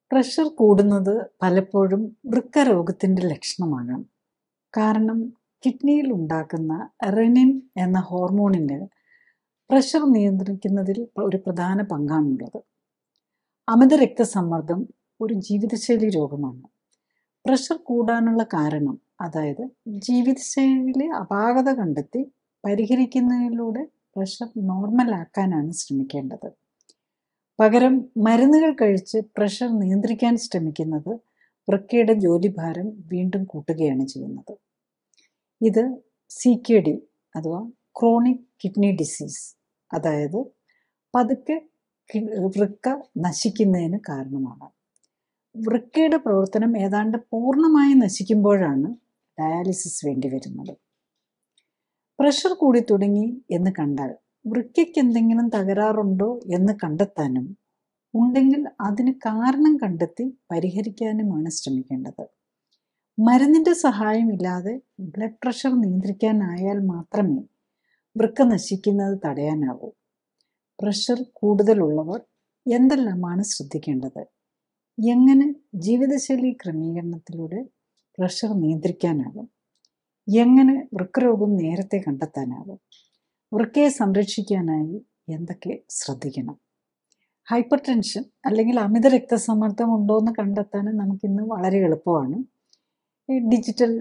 pressure കൂടുന്നത് പലപ്പോഴും വൃക്കരോഗത്തിൻ്റെ ലക്ഷണമാകാം കാരണം കിഡ്നിയിൽ ഉണ്ടാക്കുന്ന റെനിൻ എന്ന ഹോർമോണിന് പ്രഷർ നിയന്ത്രിക്കുന്നതിൽ ഒരു പ്രധാന പങ്കാണുള്ളത് അമിത രക്തസമ്മർദ്ദം ഒരു ജീവിതശൈലി രോഗമാണ് പ്രഷർ കൂടാനുള്ള കാരണം അതായത് ജീവിതശൈലിയിലെ അപാകത കണ്ടെത്തി പരിഹരിക്കുന്നതിലൂടെ പ്രഷർ നോർമലാക്കാനാണ് ശ്രമിക്കേണ്ടത് പകരം മരുന്നുകൾ കഴിച്ച് പ്രഷർ നിയന്ത്രിക്കാൻ ശ്രമിക്കുന്നത് വൃക്കയുടെ ജോലിഭാരം വീണ്ടും കൂട്ടുകയാണ് ചെയ്യുന്നത് ഇത് സി കെ ഡി അഥവാ ക്രോണിക് കിഡ്നി ഡിസീസ് അതായത് പതുക്കെ വൃക്ക നശിക്കുന്നതിന് കാരണമാണ് വൃക്കയുടെ പ്രവർത്തനം ഏതാണ്ട് പൂർണ്ണമായി നശിക്കുമ്പോഴാണ് ഡയാലിസിസ് വേണ്ടി വരുന്നത് പ്രഷർ കൂടി തുടങ്ങി എന്ന് കണ്ടാൽ വൃക്കയ്ക്ക് എന്തെങ്കിലും തകരാറുണ്ടോ എന്ന് കണ്ടെത്താനും ഉണ്ടെങ്കിൽ അതിന് കാരണം കണ്ടെത്തി പരിഹരിക്കാനുമാണ് ശ്രമിക്കേണ്ടത് മരുന്നിൻ്റെ സഹായമില്ലാതെ ബ്ലഡ് പ്രഷർ നിയന്ത്രിക്കാനായാൽ മാത്രമേ വൃക്ക നശിക്കുന്നത് തടയാനാവൂ പ്രഷർ കൂടുതലുള്ളവർ എന്തെല്ലാമാണ് ശ്രദ്ധിക്കേണ്ടത് എങ്ങനെ ജീവിതശൈലി ക്രമീകരണത്തിലൂടെ പ്രഷർ നിയന്ത്രിക്കാനാകും എങ്ങനെ വൃക്കരോഗം നേരത്തെ കണ്ടെത്താനാകും വൃക്കയെ സംരക്ഷിക്കാനായി എന്തൊക്കെ ശ്രദ്ധിക്കണം ഹൈപ്പർ ടെൻഷൻ അല്ലെങ്കിൽ അമിത രക്തസമ്മർദ്ദം ഉണ്ടോ എന്ന് കണ്ടെത്താൻ നമുക്കിന്ന് വളരെ എളുപ്പമാണ് ഈ ഡിജിറ്റൽ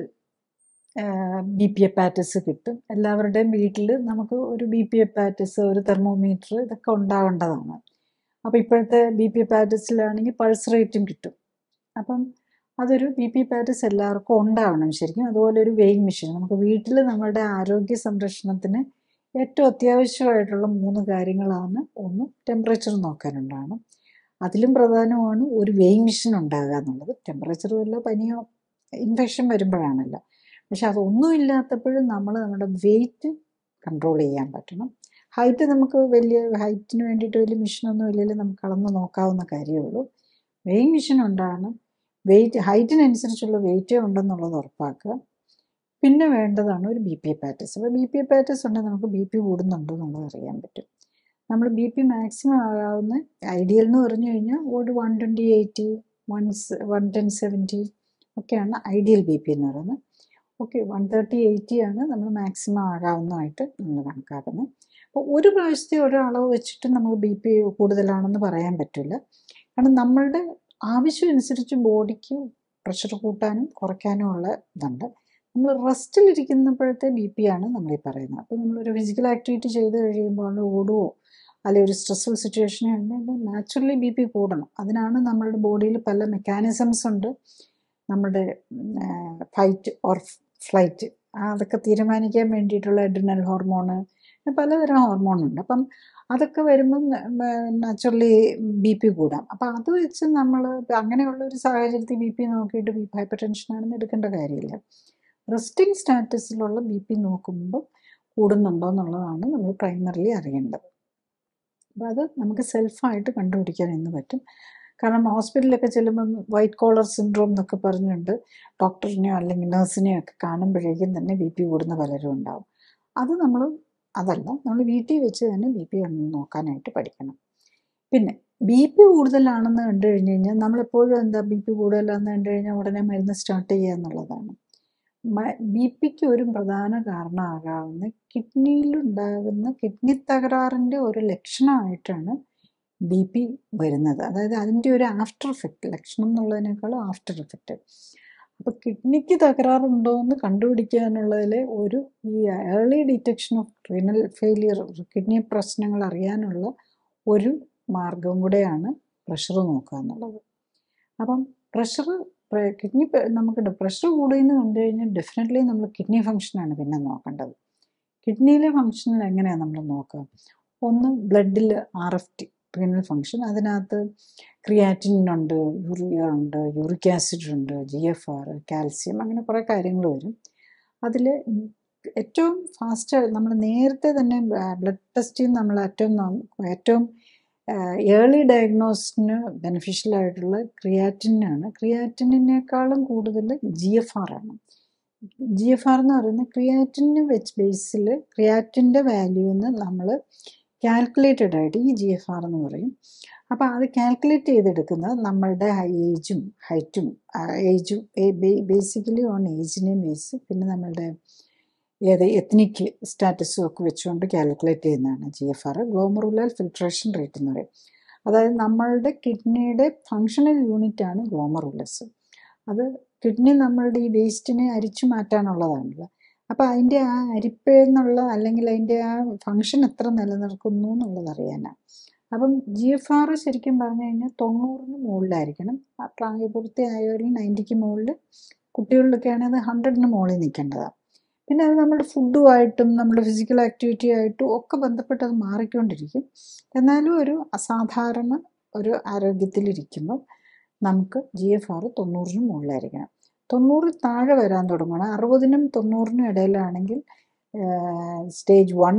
ബി പി എപ്പാറ്റസ് കിട്ടും എല്ലാവരുടെയും വീട്ടിൽ നമുക്ക് ഒരു ബി പി എപ്പാറ്റസ് ഒരു തെർമോമീറ്റർ ഇതൊക്കെ ഉണ്ടാവേണ്ടതാണ് അപ്പോൾ ഇപ്പോഴത്തെ ബി പി പാറ്റസിലാണെങ്കിൽ പൾസ് റേറ്റും കിട്ടും അപ്പം അതൊരു ബി പി പാറ്റസ് എല്ലാവർക്കും ഉണ്ടാവണം ശരിക്കും അതുപോലെ ഒരു വെയിങ് മെഷീൻ നമുക്ക് വീട്ടിൽ നമ്മുടെ ആരോഗ്യ സംരക്ഷണത്തിന് ഏറ്റവും അത്യാവശ്യമായിട്ടുള്ള മൂന്ന് കാര്യങ്ങളാണ് ഒന്ന് ടെമ്പറേച്ചർ നോക്കാനുണ്ടാണ് അതിലും പ്രധാനമാണ് ഒരു വെയിങ് മെഷീൻ ഉണ്ടാകുക എന്നുള്ളത് ടെമ്പറേച്ചർ വല്ല പനിയോ ഇൻഫെക്ഷൻ വരുമ്പോഴാണല്ലോ പക്ഷെ അതൊന്നും ഇല്ലാത്തപ്പോഴും നമ്മൾ നമ്മുടെ വെയിറ്റ് കൺട്രോൾ ചെയ്യാൻ പറ്റണം ഹൈറ്റ് നമുക്ക് വലിയ ഹൈറ്റിന് വേണ്ടിയിട്ട് വലിയ മെഷീനൊന്നും ഇല്ലെങ്കിലും നമുക്ക് അളന്ന് നോക്കാവുന്ന കാര്യമേ ഉള്ളൂ വെയിങ് മെഷീൻ ഉണ്ടാകണം വെയിറ്റ് ഹൈറ്റിനനുസരിച്ചുള്ള വെയിറ്റേ ഉണ്ടെന്നുള്ളത് ഉറപ്പാക്കുക പിന്നെ വേണ്ടതാണ് ഒരു ബി പി പാറ്റസ് അപ്പോൾ ബി പി പാറ്റസ് ഉണ്ടെങ്കിൽ നമുക്ക് ബി പി കൂടുന്നുണ്ടോ എന്നുള്ളത് അറിയാൻ പറ്റും നമ്മൾ ബി പി മാക്സിമം ആകാവുന്ന ഐഡിയൽ എന്ന് പറഞ്ഞു കഴിഞ്ഞാൽ ഒരു one twenty eighty one one ten seventy ഒക്കെയാണ് ഐഡിയൽ ബി പി എന്ന് പറയുന്നത് ഓക്കെ വൺ തേർട്ടി എയ്റ്റി ആണ് നമ്മൾ മാക്സിമം ആകാവുന്നതായിട്ട് നമ്മൾ കണക്കാക്കുന്നത് അപ്പോൾ ഒരു പ്രാവശ്യത്തെ ഒരളവ് വെച്ചിട്ട് നമുക്ക് ബി പി കൂടുതലാണെന്ന് പറയാൻ പറ്റില്ല കാരണം നമ്മളുടെ ആവശ്യം അനുസരിച്ച് ബോഡിക്ക് പ്രഷർ കൂട്ടാനും കുറയ്ക്കാനും ഉള്ള ഇതുണ്ട് നമ്മൾ റെസ്റ്റിലിരിക്കുന്നപ്പോഴത്തെ ബി പി ആണ് നമ്മൾ ഈ പറയുന്നത് അപ്പോൾ നമ്മളൊരു ഫിസിക്കൽ ആക്ടിവിറ്റി ചെയ്ത് കഴിയുമ്പോൾ ഓടുവോ അല്ലെങ്കിൽ ഒരു stressful situation naturally B P കൂടണം അതിനാണ് നമ്മളുടെ ബോഡിയിൽ പല മെക്കാനിസംസ് ഉണ്ട് നമ്മുടെ ഫൈറ്റ് ഓർ ഫ്ലൈറ്റ് അതൊക്കെ തീരുമാനിക്കാൻ വേണ്ടിയിട്ടുള്ള എഡ്രിനൽ ഹോർമോണ് പലതരം ഹോർമോണുണ്ട് അപ്പം അതൊക്കെ വരുമ്പം നാച്ചുറലി ബി പി കൂടാം അപ്പം അത് വെച്ച് നമ്മൾ അങ്ങനെയുള്ള ഒരു സാഹചര്യത്തിൽ ബി പി നോക്കിയിട്ട് ബി ഹൈപ്പർ ടെൻഷനാണെന്ന് എടുക്കേണ്ട കാര്യമില്ല റെസ്റ്റിംഗ് സ്റ്റാറ്റസിലുള്ള ബി പി നോക്കുമ്പോൾ കൂടുന്നുണ്ടോ എന്നുള്ളതാണ് നമ്മൾ പ്രൈമറിലി അറിയേണ്ടത് അപ്പോൾ അത് നമുക്ക് സെൽഫായിട്ട് കണ്ടുപിടിക്കാൻ ഇന്ന് പറ്റും കാരണം ഹോസ്പിറ്റലിലൊക്കെ ചെല്ലുമ്പം വൈറ്റ് കോളർ സിൻഡ്രോം എന്നൊക്കെ പറഞ്ഞുകൊണ്ട് ഡോക്ടറിനെയോ അല്ലെങ്കിൽ നഴ്സിനെയോ ഒക്കെ കാണുമ്പോഴേക്കും തന്നെ ബി പി കൂടുന്ന പലരും ഉണ്ടാവും അത് നമ്മൾ അതല്ല നമ്മൾ വീട്ടിൽ വെച്ച് തന്നെ ബി പി നോക്കാനായിട്ട് പഠിക്കണം പിന്നെ ബി പി കൂടുതലാണെന്ന് കണ്ടു കഴിഞ്ഞ് കഴിഞ്ഞാൽ നമ്മളെപ്പോഴും എന്താ ബി പി കൂടുതലാണെന്ന് കണ്ടു കഴിഞ്ഞാൽ ഉടനെ മരുന്ന് സ്റ്റാർട്ട് ചെയ്യുക എന്നുള്ളതാണ് ബി പിക്ക് ഒരു പ്രധാന കാരണമാകാവുന്ന കിഡ്നിയിലുണ്ടാകുന്ന കിഡ്നി തകരാറിൻ്റെ ഒരു ലക്ഷണമായിട്ടാണ് ബി പി വരുന്നത് അതായത് അതിൻ്റെ ഒരു ആഫ്റ്റർ എഫക്റ്റ് ലക്ഷണം എന്നുള്ളതിനേക്കാളും ആഫ്റ്റർ എഫക്റ്റ് അപ്പോൾ കിഡ്നിക്ക് തകരാറുണ്ടോ എന്ന് കണ്ടുപിടിക്കാനുള്ളതിൽ ഒരു ഈ early detection of renal failure kidney പ്രശ്നങ്ങൾ അറിയാനുള്ള ഒരു മാർഗം കൂടെയാണ് പ്രഷർ നോക്കുക എന്നുള്ളത് അപ്പം പ്രഷർ കിഡ്നി നമുക്ക് പ്രഷർ കൂടുമെന്ന് കണ്ടു കഴിഞ്ഞാൽ ഡെഫിനറ്റ്ലി നമ്മൾ കിഡ്നി ഫങ്ഷനാണ് പിന്നെ നോക്കേണ്ടത് കിഡ്നിയിലെ ഫങ്ഷനിൽ എങ്ങനെയാണ് നമ്മൾ നോക്കുക ഒന്ന് ബ്ലഡിൽ R F T renal function അതിനകത്ത് ക്രിയാറ്റിൻ ഉണ്ട് യൂറിയ ഉണ്ട് യൂറിക് ആസിഡ് ഉണ്ട് ജി എഫ് ആർ കാൽസ്യം അങ്ങനെ കുറേ കാര്യങ്ങൾ വരും അതിൽ ഏറ്റവും ഫാസ്റ്റ് നമ്മൾ നേരത്തെ തന്നെ ബ്ലഡ് ടെസ്റ്റിൽ നമ്മൾ ഏറ്റവും ഏറ്റവും ഏർലി ഡയഗ്നോസിന് ബെനിഫിഷ്യൽ ആയിട്ടുള്ള ക്രിയാറ്റിനാണ് ക്രിയാറ്റിനേക്കാളും കൂടുതൽ ജി എഫ് ആർ ആണ് ജി എഫ് ആർ എന്ന് പറയുന്നത് ക്രിയാറ്റിന് വെച്ച് ബേസിൽ ക്രിയാറ്റിൻ്റെ വാല്യൂന്ന് നമ്മൾ കാൽക്കുലേറ്റഡ് ആയിട്ട് ഈ ജി എഫ് ആർ എന്ന് പറയും അപ്പോൾ അത് കാൽക്കുലേറ്റ് ചെയ്തെടുക്കുന്നത് നമ്മളുടെ ഏജും ഹൈറ്റും ഏജും ബേസിക്കലി ഓൺ ഏജിനെയും ബേസ് പിന്നെ നമ്മളുടെ ഏത് എത്നിക് സ്റ്റാറ്റസും ഒക്കെ വെച്ചുകൊണ്ട് കാൽക്കുലേറ്റ് ചെയ്യുന്നതാണ് G F R glomerular filtration rate എന്ന് പറയും അതായത് നമ്മളുടെ കിഡ്നിയുടെ ഫങ്ഷണൽ യൂണിറ്റാണ് ഗ്ലോമറുലസ് അത് കിഡ്നി നമ്മളുടെ ഈ വേസ്റ്റിനെ അരിച്ചു മാറ്റാനുള്ളതാണല്ലോ അപ്പോൾ അതിൻ്റെ ആ അരിപ്പെന്നുള്ള അല്ലെങ്കിൽ അതിൻ്റെ ആ ഫങ്ഷൻ എത്ര നിലനിൽക്കുന്നു എന്നുള്ളത് അറിയാനാണ് അപ്പം ജി എഫ് ആർ ശരിക്കും പറഞ്ഞു കഴിഞ്ഞാൽ തൊണ്ണൂറിന് മുകളിലായിരിക്കണം ആ പ്രായപൂർത്തിയായവരിൽ നയൻറ്റിക്ക് മുകളിൽ കുട്ടികളിലൊക്കെ ആണെങ്കിൽ അത് ഹൺഡ്രഡിന് മുകളിൽ നിൽക്കേണ്ടതാണ് പിന്നെ അത് നമ്മുടെ ഫുഡുമായിട്ടും നമ്മുടെ ഫിസിക്കൽ ആക്ടിവിറ്റി ആയിട്ടും ഒക്കെ ബന്ധപ്പെട്ട് അത് മാറിക്കൊണ്ടിരിക്കും എന്നാലും ഒരു അസാധാരണ ഒരു ആരോഗ്യത്തിലിരിക്കുമ്പോൾ നമുക്ക് ജി എഫ് ആർ തൊണ്ണൂറിന് മുകളിലായിരിക്കണം തൊണ്ണൂറിൽ താഴെ വരാൻ തുടങ്ങണം അറുപതിനും തൊണ്ണൂറിനും ഇടയിലാണെങ്കിൽ സ്റ്റേജ് വൺ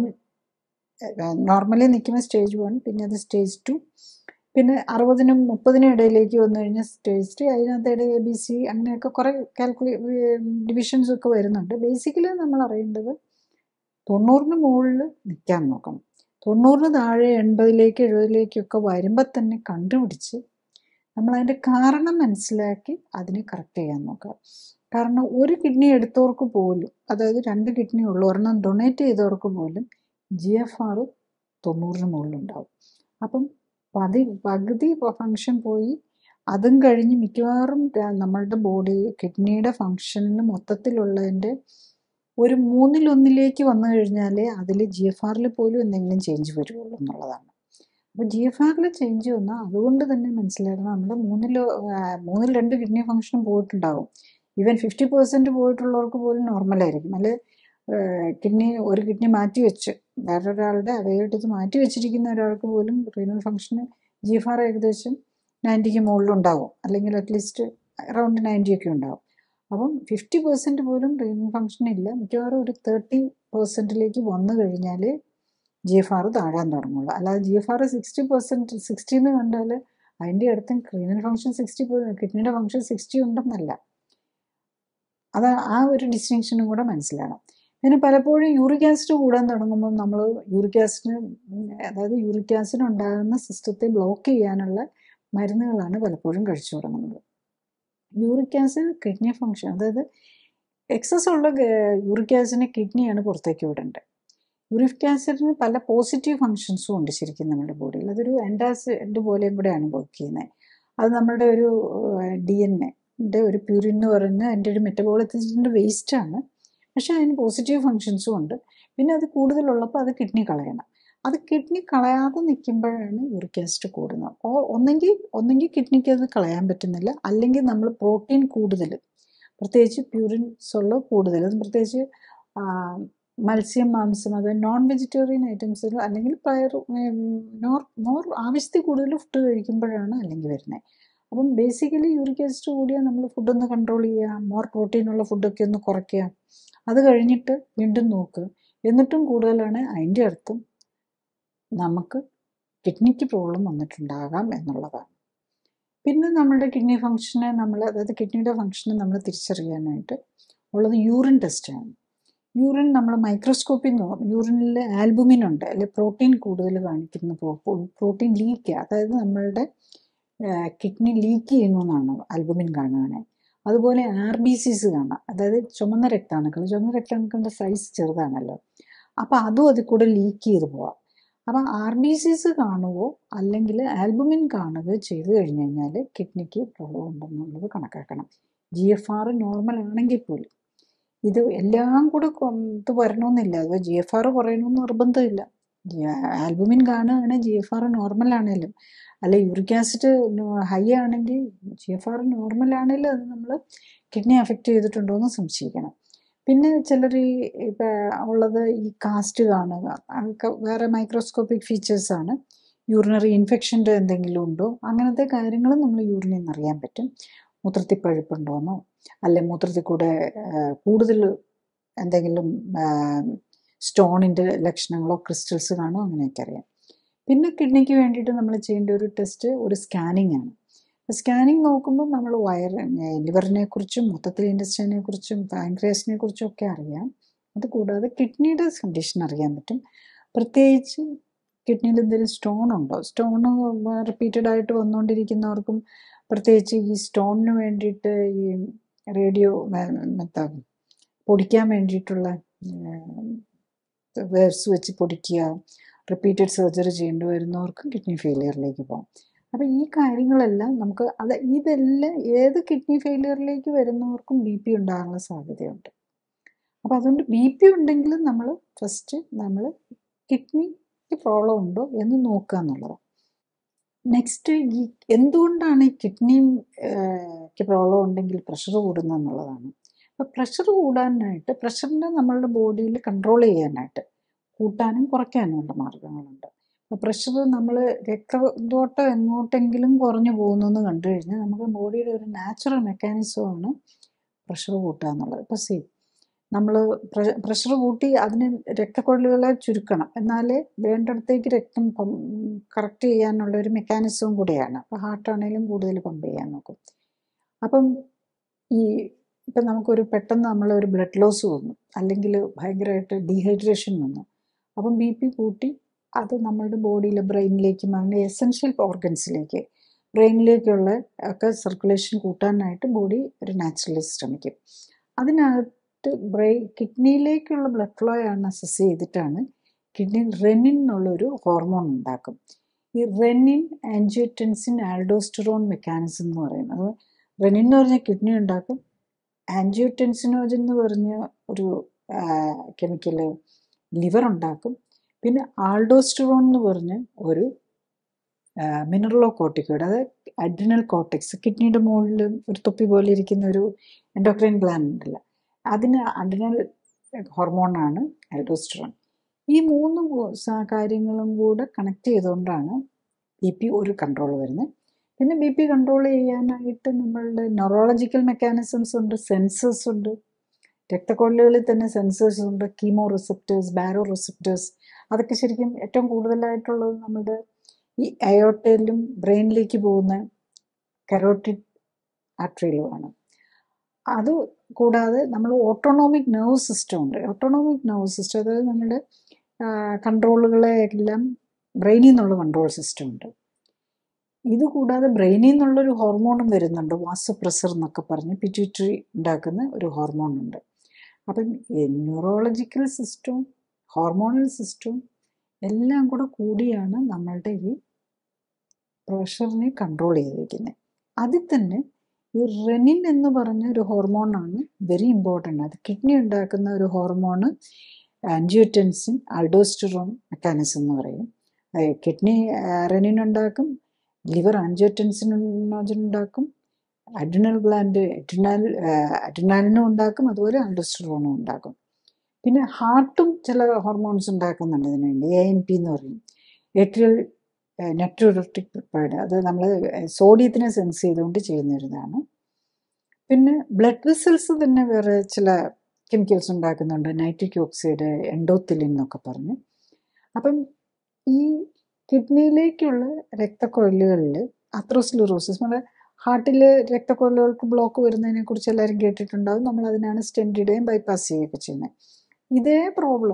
നോർമലി നിൽക്കുമ്പോൾ സ്റ്റേജ് വൺ പിന്നെ അത് സ്റ്റേജ് ടു പിന്നെ അറുപതിനും മുപ്പതിനും ഇടയിലേക്ക് വന്നു കഴിഞ്ഞാൽ സ്റ്റേജ് ത്രീ അതിനകത്ത് ഇടയിൽ എ ബി സി അങ്ങനെയൊക്കെ കുറേ കാൽക്കുലേ ഡിവിഷൻസ് ഒക്കെ വരുന്നുണ്ട് ബേസിക്കലി നമ്മൾ അറിയേണ്ടത് തൊണ്ണൂറിന് മുകളിൽ നിൽക്കാൻ നോക്കണം തൊണ്ണൂറിന് താഴെ എൺപതിലേക്ക് എഴുപതിലേക്കൊക്കെ വരുമ്പോൾ തന്നെ കണ്ടുപിടിച്ച് നമ്മൾ അതിൻ്റെ കാരണം മനസ്സിലാക്കി അതിനെ കറക്റ്റ് ചെയ്യാൻ നോക്കുക കാരണം ഒരു കിഡ്നി എടുത്തവർക്ക് പോലും അതായത് രണ്ട് കിഡ്നി ഉള്ള ഒരെണ്ണം ഡൊണേറ്റ് ചെയ്തവർക്ക് പോലും ജി എഫ് ആർ തൊണ്ണൂറിന് മുകളിലുണ്ടാവും അപ്പം പതി പകുതി ഫങ്ഷൻ പോയി അതും കഴിഞ്ഞ് മിക്കവാറും നമ്മളുടെ ബോഡി കിഡ്നിയുടെ ഫങ്ഷനിൽ മൊത്തത്തിലുള്ളതിൻ്റെ ഒരു മൂന്നിലൊന്നിലേക്ക് വന്നു കഴിഞ്ഞാൽ അതിൽ ജി എഫ് ആറിൽ പോലും എന്തെങ്കിലും ചേഞ്ച് വരുള്ളൂ എന്നുള്ളതാണ് അപ്പോൾ ജി എഫ് ആറിൽ ചേഞ്ച് വന്നാൽ അതുകൊണ്ട് തന്നെ മനസ്സിലാക്കണം നമ്മുടെ മൂന്നിൽ മൂന്നിൽ രണ്ട് കിഡ്നി ഫങ്ഷനും പോയിട്ടുണ്ടാകും ഈവൻ ഫിഫ്റ്റി പെർസെൻറ്റ് പോയിട്ടുള്ളവർക്ക് പോലും നോർമലായിരിക്കും അല്ലെ കിഡ്നി ഒരു കിഡ്നി മാറ്റി വെച്ച് വേറൊരാളുടെ അവയവെടുത്ത് മാറ്റി വെച്ചിരിക്കുന്ന ഒരാൾക്ക് പോലും റീനൽ ഫങ്ഷന് ജി എഫ് ആർ ഏകദേശം നയൻറ്റിക്ക് മുകളിലുണ്ടാവും അല്ലെങ്കിൽ അറ്റ്ലീസ്റ്റ് അറൗണ്ട് നയൻറ്റി ഒക്കെ ഉണ്ടാവും അപ്പം ഫിഫ്റ്റി പെർസെൻറ്റ് പോലും റീനൽ ഫങ്ഷൻ ഇല്ല മിക്കവാറും ഒരു തേർട്ടി പെർസെൻറ്റിലേക്ക് വന്നു കഴിഞ്ഞാൽ ജി എഫ് ആർ താഴാൻ തുടങ്ങുള്ളൂ അല്ലാതെ G F R sixty percent sixty എന്ന് കണ്ടാൽ അതിൻ്റെ അടുത്ത് റീനൽ ഫങ്ഷൻ സിക്സ്റ്റി കിഡ്നിയുടെ ഫങ്ഷൻ സിക്സ്റ്റി ഉണ്ടെന്നല്ല അത് ആ ഒരു ഡിസ്റ്റിങ്ഷനും കൂടെ മനസ്സിലാക്കണം പിന്നെ പലപ്പോഴും യൂറിക് ആസിഡ് കൂടാൻ തുടങ്ങുമ്പോൾ നമ്മൾ യൂറിക് ആസിഡിന് അതായത് യൂറിക് ആസിഡ് ഉണ്ടാകുന്ന സിസ്റ്റത്തെ ബ്ലോക്ക് ചെയ്യാനുള്ള മരുന്നുകളാണ് പലപ്പോഴും കഴിച്ചു തുടങ്ങുന്നത് യൂറിക് ആസിഡ് കിഡ്നി ഫങ്ഷൻ അതായത് എക്സസ് ഉള്ള യൂറിക് ആസിഡിനെ കിഡ്നിയാണ് പുറത്തേക്ക് വിടേണ്ടത് യൂറിക് ആസിഡിന് പല പോസിറ്റീവ് ഫങ്ഷൻസും ഉണ്ട് ശരിക്കും നമ്മുടെ ബോഡിയിൽ അതൊരു ആൻറ്റാസിഡ് പോലെയും കൂടെയാണ് വർക്ക് ചെയ്യുന്നത് അത് നമ്മുടെ ഒരു ഡി എൻ എ ഒരു പ്യൂരിൻ എന്ന് പറയുന്ന അതിൻ്റെ ഒരു മെറ്റബോളിസത്തിൻ്റെ വേസ്റ്റാണ് പക്ഷേ അതിന് പോസിറ്റീവ് ഫങ്ഷൻസും ഉണ്ട് പിന്നെ അത് കൂടുതലുള്ളപ്പോൾ അത് കിഡ്നി കളയണം അത് കിഡ്നി കളയാതെ നിൽക്കുമ്പോഴാണ് യൂറിക് ആസിഡ് കൂടുന്നത് ഓ ഒന്നെങ്കിൽ ഒന്നെങ്കിൽ കിഡ്നിക്ക് അത് കളയാൻ പറ്റുന്നില്ല അല്ലെങ്കിൽ നമ്മൾ പ്രോട്ടീൻ കൂടുതൽ പ്രത്യേകിച്ച് പ്യൂരിൻസ് ഉള്ള കൂടുതൽ പ്രത്യേകിച്ച് മത്സ്യം മാംസം അത് നോൺ വെജിറ്റേറിയൻ ഐറ്റംസിൽ അല്ലെങ്കിൽ പയർ നോർ മോർ ആവശ്യത്തിൽ കൂടുതൽ ഫുഡ് കഴിക്കുമ്പോഴാണ് അല്ലെങ്കിൽ വരുന്നത് അപ്പം ബേസിക്കലി യൂറിക് ആസിഡ് കൂടിയാൽ നമ്മൾ ഫുഡൊന്ന് കൺട്രോൾ ചെയ്യുക മോർ പ്രോട്ടീനുള്ള ഫുഡൊക്കെ ഒന്ന് കുറയ്ക്കുക അത് കഴിഞ്ഞിട്ട് വീണ്ടും നോക്കുക എന്നിട്ടും കൂടുതലാണ് അതിൻ്റെ അർത്ഥം നമുക്ക് കിഡ്നിക്ക് പ്രോബ്ലം വന്നിട്ടുണ്ടാകാം എന്നുള്ളതാണ് പിന്നെ നമ്മുടെ കിഡ്നി ഫങ്ഷനെ നമ്മൾ അതായത് കിഡ്നിയുടെ ഫങ്ഷനെ നമ്മൾ തിരിച്ചറിയാനായിട്ട് ഉള്ളത് യൂറിൻ ടെസ്റ്റാണ് യൂറിൻ നമ്മൾ മൈക്രോസ്കോപ്പിൽ നോക്കും യൂറിനിൽ ആൽബുമിൻ ഉണ്ട് അല്ലെ പ്രോട്ടീൻ കൂടുതൽ കാണിക്കുന്ന പ്രോട്ടീൻ ലീക്ക് അതായത് നമ്മളുടെ കിഡ്നി ലീക്ക് ചെയ്യുന്നു എന്നാണ് ആൽബുമിൻ കാണുകയാണെങ്കിൽ അതുപോലെ ആർ ബി സിസ് കാണാം അതായത് ചുമന്ന രക്താണുക്കൾ ചുമന്ന രക്താണുക്കളുടെ സൈസ് ചെറുതാണല്ലോ അപ്പോൾ അതും അതിൽ കൂടെ ലീക്ക് ചെയ്ത് പോവാം അപ്പം ആർ ബി സിസ് കാണുകയോ അല്ലെങ്കിൽ ആൽബുമിൻ കാണുകയോ ചെയ്തു കഴിഞ്ഞു കഴിഞ്ഞാൽ കിഡ്നിക്ക് പ്രോബ്ലം ഉണ്ടെന്നുള്ളത് കണക്കാക്കണം ജി എഫ് ആർ നോർമൽ ആണെങ്കിൽ പോലും ഇത് എല്ലാം കൂടെ ഇത് വരണമെന്നില്ല അത് ജി എഫ് ആർ കുറയണമെന്ന് നിർബന്ധമില്ല ആൽബുമിൻ കാണുകയാണെങ്കിൽ ജി എഫ് ആർ നോർമൽ ആണെങ്കിലും അല്ല യൂറിക് ആസിഡ് ഹൈ ആണെങ്കിൽ ജി എഫ് ആർ നോർമൽ ആണെങ്കിൽ അത് നമ്മൾ കിഡ്നി അഫക്റ്റ് ചെയ്തിട്ടുണ്ടോ എന്ന് സംശയിക്കണം പിന്നെ ചിലർ ഈ ഇപ്പം ഉള്ളത് ഈ കാസ്റ്റ് കാണുക അതൊക്കെ വേറെ മൈക്രോസ്കോപ്പിക് ഫീച്ചേഴ്സാണ് യൂറിനറി ഇൻഫെക്ഷൻ്റെ എന്തെങ്കിലും ഉണ്ടോ അങ്ങനത്തെ കാര്യങ്ങളും നമ്മൾ യൂറിനിൽ നിന്ന് അറിയാൻ പറ്റും മൂത്രത്തിൽ പഴുപ്പുണ്ടോയെന്നോ അല്ലെ മൂത്രത്തിൽ കൂടെ കൂടുതൽ എന്തെങ്കിലും സ്റ്റോണിൻ്റെ ലക്ഷണങ്ങളോ ക്രിസ്റ്റൽസ് കാണോ അങ്ങനെയൊക്കെ അറിയാം പിന്നെ കിഡ്നിക്ക് വേണ്ടിയിട്ട് നമ്മൾ ചെയ്യേണ്ട ഒരു ടെസ്റ്റ് ഒരു സ്കാനിങ് ആണ് സ്കാനിങ് നോക്കുമ്പോൾ നമ്മൾ വയർ ലിവറിനെ കുറിച്ചും മൊത്തത്തിൽ ഇൻഡസ്ട്രീനെ കുറിച്ചും പാൻക്രിയാസിനെ കുറിച്ചും ഒക്കെ അറിയാം അതുകൂടാതെ കിഡ്നിയുടെ കണ്ടീഷൻ അറിയാൻ പറ്റും പ്രത്യേകിച്ച് കിഡ്നിയിൽ എന്തെങ്കിലും സ്റ്റോൺ ഉണ്ടോ സ്റ്റോൺ റിപ്പീറ്റഡ് ആയിട്ട് വന്നുകൊണ്ടിരിക്കുന്നവർക്കും പ്രത്യേകിച്ച് ഈ സ്റ്റോണിന് വേണ്ടിയിട്ട് ഈ റേഡിയോ എന്താ പൊടിക്കാൻ വേണ്ടിയിട്ടുള്ള വേർസ് വെച്ച് പൊടിക്കുക റിപ്പീറ്റഡ് സർജറി ചെയ്യേണ്ടി വരുന്നവർക്കും കിഡ്നി ഫെയിലിയറിലേക്ക് പോകും അപ്പം ഈ കാര്യങ്ങളെല്ലാം നമുക്ക് അത് ഇതെല്ലാം ഏത് കിഡ്നി ഫെയിലിയറിലേക്ക് വരുന്നവർക്കും ബി പി ഉണ്ടാകാനുള്ള സാധ്യതയുണ്ട് അപ്പം അതുകൊണ്ട് ബി പി ഉണ്ടെങ്കിലും നമ്മൾ ഫസ്റ്റ് നമ്മൾ കിഡ്നിക്ക് പ്രോബ്ലം ഉണ്ടോ എന്ന് നോക്കുക എന്നുള്ളതാണ് നെക്സ്റ്റ് ഈ എന്തുകൊണ്ടാണ് ഈ കിഡ്നിക്ക് പ്രോബ്ലം ഉണ്ടെങ്കിൽ പ്രഷർ കൂടുന്നത് എന്നുള്ളതാണ് അപ്പോൾ പ്രഷർ കൂടാനായിട്ട് പ്രഷറിനെ നമ്മളുടെ ബോഡിയിൽ കൺട്രോൾ ചെയ്യാനായിട്ട് കൂട്ടാനും കുറയ്ക്കാനുമുള്ള മാർഗങ്ങളുണ്ട് അപ്പോൾ പ്രഷർ നമ്മൾ രക്തത്തോട്ടം എങ്ങോട്ടെങ്കിലും കുറഞ്ഞു പോകുന്നു എന്ന് കണ്ടു കഴിഞ്ഞാൽ നമുക്ക് ബോഡിയുടെ ഒരു നാച്ചുറൽ മെക്കാനിസമാണ് പ്രഷർ കൂട്ടുക എന്നുള്ളത് ഇപ്പോൾ സി നമ്മൾ പ്രഷർ കൂട്ടി അതിന് രക്തക്കൊഴലുകളെ ചുരുക്കണം എന്നാലേ വേണ്ടിടത്തേക്ക് രക്തം കറക്റ്റ് ചെയ്യാനുള്ള ഒരു മെക്കാനിസവും കൂടെയാണ് അപ്പോൾ ഹാർട്ടാണെങ്കിലും കൂടുതൽ പമ്പ് ചെയ്യാൻ നോക്കും അപ്പം ഈ ഇപ്പം നമുക്കൊരു പെട്ടെന്ന് നമ്മൾ ഒരു ബ്ലഡ് ലോസ് വന്നു അല്ലെങ്കിൽ ഭയങ്കരമായിട്ട് ഡീഹൈഡ്രേഷൻ വന്നു അപ്പം ബി പി കൂട്ടി അത് നമ്മളുടെ ബോഡിയിലെ ബ്രെയിനിലേക്കും അങ്ങനെ എസെൻഷ്യൽ ഓർഗൻസിലേക്ക് ബ്രെയിനിലേക്കുള്ള ഒക്കെ സർക്കുലേഷൻ കൂട്ടാനായിട്ട് ബോഡി ഒരു നാച്ചുറലി ശ്രമിക്കും അതിനകത്ത് ബ്രെയിൻ കിഡ്നിയിലേക്കുള്ള ബ്ലഡ് ഫ്ലോ ആണ് അസസ് ചെയ്തിട്ടാണ് കിഡ്നി റെനിൻ എന്നുള്ളൊരു ഹോർമോൺ ഉണ്ടാക്കും ഈ റെനിൻ ആൻജിയോറ്റൻസിൻ ആൽഡോസ്റ്ററോൺ മെക്കാനിസം എന്ന് പറയുന്നത് റെനിൻ എന്ന് പറഞ്ഞാൽ കിഡ്നി ഉണ്ടാക്കും ആൻജിയോടെൻസിനോജൻ എന്ന് പറഞ്ഞ ഒരു കെമിക്കൽ ലിവർ ഉണ്ടാക്കും പിന്നെ ആൾഡോസ്റ്ററോൺ എന്ന് പറഞ്ഞ ഒരു മിനറലോ കോട്ടിക്കോയിഡ് അത് അഡ്രിനൽ കോട്ടിക്സ് കിഡ്നിയുടെ മുകളിൽ ഒരു തൊപ്പി പോലെ ഇരിക്കുന്ന ഒരു എൻഡോക്രൈൻ ഗ്ലാൻഡ് ഉണ്ടല്ലോ അതിന് അഡ്രിനൽ ഹോർമോണാണ് ആൽഡോസ്റ്ററോൺ ഈ മൂന്ന് കാര്യങ്ങളും കൂടെ കണക്ട് ചെയ്തുകൊണ്ടാണ് ബി പി ഒരു കൺട്രോൾ വരുന്നത് പിന്നെ ബി പി കൺട്രോൾ ചെയ്യാനായിട്ട് നമ്മളുടെ നെറോളജിക്കൽ മെക്കാനിസംസ് ഉണ്ട് സെൻസേഴ്സ് ഉണ്ട് രക്തക്കൊള്ളുകളിൽ തന്നെ സെൻസേഴ്സ് ഉണ്ട് കീമോ റിസപ്റ്റേഴ്സ് ബാരോ റിസപ്റ്റേഴ്സ് അതൊക്കെ ശരിക്കും ഏറ്റവും കൂടുതലായിട്ടുള്ളത് നമ്മുടെ ഈ അയോട്ടയിലും ബ്രെയിനിലേക്ക് പോകുന്ന കരോട്ടിഡ് ആർട്ടറിയിലുമാണ് അത് കൂടാതെ നമ്മൾ ഓട്ടോണോമിക് നെർവ് സിസ്റ്റം ഉണ്ട് ഓട്ടോണോമിക് നെർവ് സിസ്റ്റം അതായത് നമ്മുടെ കൺട്രോളുകളെ എല്ലാം ബ്രെയിനിൽ നിന്നുള്ള കൺട്രോൾ സിസ്റ്റം ഉണ്ട് ഇത് കൂടാതെ ബ്രെയിനിൽ നിന്നുള്ളൊരു ഹോർമോണും വരുന്നുണ്ട് വാസപ്രസർ എന്നൊക്കെ പറഞ്ഞ് പിറ്റ്യൂട്ടറി ഉണ്ടാക്കുന്ന ഒരു ഹോർമോൺ ഉണ്ട് അപ്പം ന്യൂറോളജിക്കൽ സിസ്റ്റവും ഹോർമോണൽ സിസ്റ്റവും എല്ലാം കൂടെ കൂടിയാണ് നമ്മളുടെ ഈ പ്രഷറിനെ കൺട്രോൾ ചെയ്തിരിക്കുന്നത് അതിൽ തന്നെ ഈ റെനിൻ എന്ന് പറഞ്ഞ ഒരു ഹോർമോണാണ് വെരി ഇമ്പോർട്ടൻ്റ് അത് കിഡ്നി ഉണ്ടാക്കുന്ന ഒരു ഹോർമോണ് ആൻജിയോടെൻസിൻ ആൾഡോസ്റ്ററോൺ മെക്കാനിസം എന്ന് പറയും കിഡ്നി റെനിൻ ഉണ്ടാക്കും ലിവർ ആൻജിയോടെൻസിനോജൻ ഉണ്ടാക്കും അഡ്രിനൽ ഗ്ലാൻഡ് അഡ്രിനാൽ അഡ്രിനാലിനും ഉണ്ടാക്കും അതുപോലെ ആൾഡോസ്റ്ററോണും ഉണ്ടാക്കും പിന്നെ ഹാർട്ടും ചില ഹോർമോൺസ് ഉണ്ടാക്കുന്നുണ്ട് ഇതിനു വേണ്ടി എ എൻ പി എന്ന് പറയും എട്രിയൽ നെട്രോട്ടിക് പ്രിപ്പയർഡ് അത് നമ്മൾ സോഡിയത്തിനെ സെൻസ് ചെയ്തുകൊണ്ട് ചെയ്യുന്ന ഒരു ഇതാണ് പിന്നെ ബ്ലഡ് വെസൽസ് തന്നെ വേറെ ചില കെമിക്കൽസ് ഉണ്ടാക്കുന്നുണ്ട് നൈട്രിക് ഓക്സൈഡ് എൻഡോത്തിലിൻ എന്നൊക്കെ പറഞ്ഞ് അപ്പം ഈ കിഡ്നിയിലേക്കുള്ള രക്തക്കൊഴലുകളിൽ അത്രോസ്ലിറോസിസ് നമ്മുടെ ഹാർട്ടിൽ രക്തക്കൊഴലുകൾക്ക് ബ്ലോക്ക് വരുന്നതിനെ കുറിച്ച് എല്ലാവരും കേട്ടിട്ടുണ്ടാവും നമ്മൾ അതിനാണ് സ്റ്റെൻഡ് ഇടുകയും ബൈപ്പാസ് ചെയ്യുകയൊക്കെ ചെയ്യുന്നത് ഇതേ പ്രോബ്ലം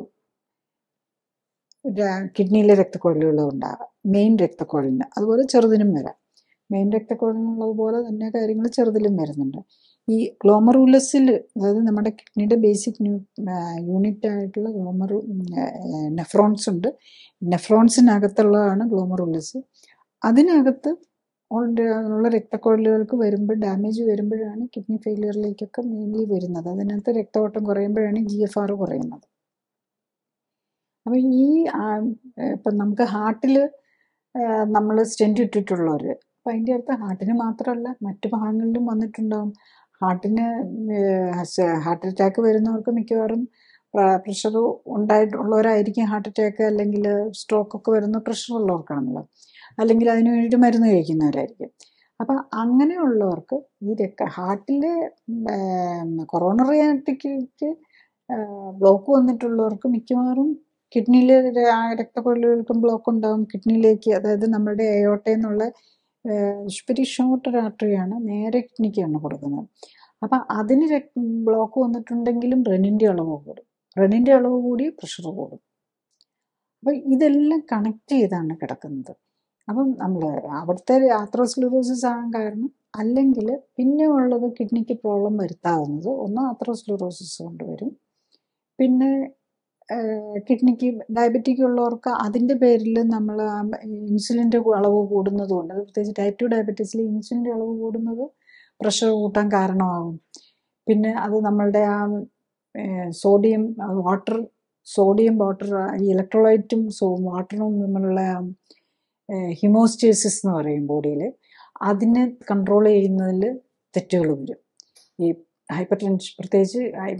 കിഡ്നിയിലെ രക്തക്കൊഴലുകൾ ഉണ്ടാകാം മെയിൻ രക്തക്കൊഴലിന് അതുപോലെ ചെറുതിനും വരാം മെയിൻ രക്തക്കൊഴലിനുള്ളതുപോലെ തന്നെ കാര്യങ്ങൾ ചെറുതിലും വരുന്നുണ്ട് ഈ ഗ്ലോമറൂലസിൽ അതായത് നമ്മുടെ കിഡ്നിയുടെ ബേസിക് ന്യൂ യൂണിറ്റ് ആയിട്ടുള്ള ഗ്ലോമറു നെഫ്രോൺസ് ഉണ്ട് നെഫ്രോൺസിനകത്തുള്ളതാണ് ഗ്ലോമറൂലസ് അതിനകത്ത് ഉള്ള രക്തക്കൊഴലുകൾക്ക് വരുമ്പോൾ ഡാമേജ് വരുമ്പോഴാണ് കിഡ്നി ഫെയിലിയറിലേക്കൊക്കെ മെയിൻലി വരുന്നത് അതിനകത്ത് രക്തഓട്ടം കുറയുമ്പോഴാണ് ജി എഫ് ആർ കുറയുന്നത് അപ്പം ഈ ഇപ്പം നമുക്ക് ഹാർട്ടിൽ നമ്മൾ സ്റ്റെൻറ്റ് ഇട്ടിട്ടുള്ളവർ അപ്പം അതിൻ്റെ അർത്ഥം ഹാർട്ടിന് മാത്രമല്ല മറ്റു ഭാഗങ്ങളിലും വന്നിട്ടുണ്ടാവും ഹാർട്ടിന് ഹാർട്ട് അറ്റാക്ക് വരുന്നവർക്ക് മിക്കവാറും പ്രഷർ ഉണ്ടായിട്ടുള്ളവരായിരിക്കും ഹാർട്ട് അറ്റാക്ക് അല്ലെങ്കിൽ സ്ട്രോക്ക് ഒക്കെ വരുന്ന പ്രഷർ ഉള്ളവർക്കാണല്ലോ അല്ലെങ്കിൽ അതിന് വേണ്ടിയിട്ട് മരുന്ന് കഴിക്കുന്നവരായിരിക്കും അപ്പം അങ്ങനെയുള്ളവർക്ക് ഈ രക്ത ഹാർട്ടിലെ കൊറോണറി ആർട്ടിക്ക് ബ്ലോക്ക് വന്നിട്ടുള്ളവർക്ക് മിക്കവാറും കിഡ്നിയിലെ രക്തക്കൊഴലുകൾക്കും ബ്ലോക്ക് ഉണ്ടാകും കിഡ്നിയിലേക്ക് അതായത് നമ്മുടെ എയോട്ടയിൽ നിന്നുള്ള വെരി ഷോർട്ട് ഒരു ആർട്ടറിയാണ് നേരെ കിഡ്നിക്കാണ് കൊടുക്കുന്നത് അപ്പം അതിന് ബ്ലോക്ക് വന്നിട്ടുണ്ടെങ്കിലും റെനിൻ്റെ അളവ് കൂടും റെനിൻ്റെ അളവ് കൂടി പ്രഷർ കൂടും അപ്പോൾ ഇതെല്ലാം കണക്ട് ചെയ്താണ് കിടക്കുന്നത് അപ്പം നമ്മൾ അവിടുത്തെ ആത്രോസ്ക്ലറോസിസ് ആകാൻ കാരണം അല്ലെങ്കിൽ പിന്നെ ഉള്ളത് കിഡ്നിക്ക് പ്രോബ്ലം വരുത്താവുന്നത് ഒന്ന് ആത്രോസ്ക്ലറോസിസ് കൊണ്ട് വരും പിന്നെ കിഡ്നിക്ക് ഡയബറ്റിക് ഉള്ളവർക്ക് അതിൻ്റെ പേരിൽ നമ്മൾ ഇൻസുലിൻ്റെ അളവ് കൂടുന്നത് കൊണ്ട് പ്രത്യേകിച്ച് ടൈപ്പ് ടു ഡയബറ്റീസിൽ ഇൻസുലിൻ്റെ അളവ് കൂടുന്നത് പ്രഷർ കൂട്ടാൻ കാരണമാകും പിന്നെ അത് നമ്മളുടെ ആ സോഡിയം വാട്ടർ സോഡിയം വാട്ടർ ഈ ഇലക്ട്രോലൈറ്റും സോ വാട്ടറും തമ്മിലുള്ള ഹിമോസ്റ്റേസിസ് എന്ന് പറയും ബോഡിയിൽ അതിനെ കൺട്രോൾ ചെയ്യുന്നതിൽ തെറ്റുകൾ വരും ഈ ഹൈപ്പർ ടെൻഷൻ പ്രത്യേകിച്ച്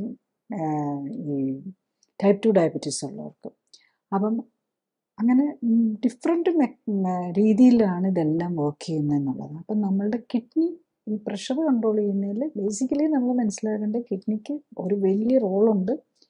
ഈ ടൈപ്പ് ടു ഡയബറ്റീസ് ഉള്ളവർക്ക് അപ്പം അങ്ങനെ ഡിഫറെൻ്റ് രീതിയിലാണ് ഇതെല്ലാം വർക്ക് ചെയ്യുന്നത് എന്നുള്ളത് അപ്പം നമ്മളുടെ കിഡ്നി ഈ പ്രഷർ കൺട്രോൾ ചെയ്യുന്നതിൽ ബേസിക്കലി നമ്മൾ മനസ്സിലാക്കേണ്ട കിഡ്നിക്ക് ഒരു വലിയ റോളുണ്ട്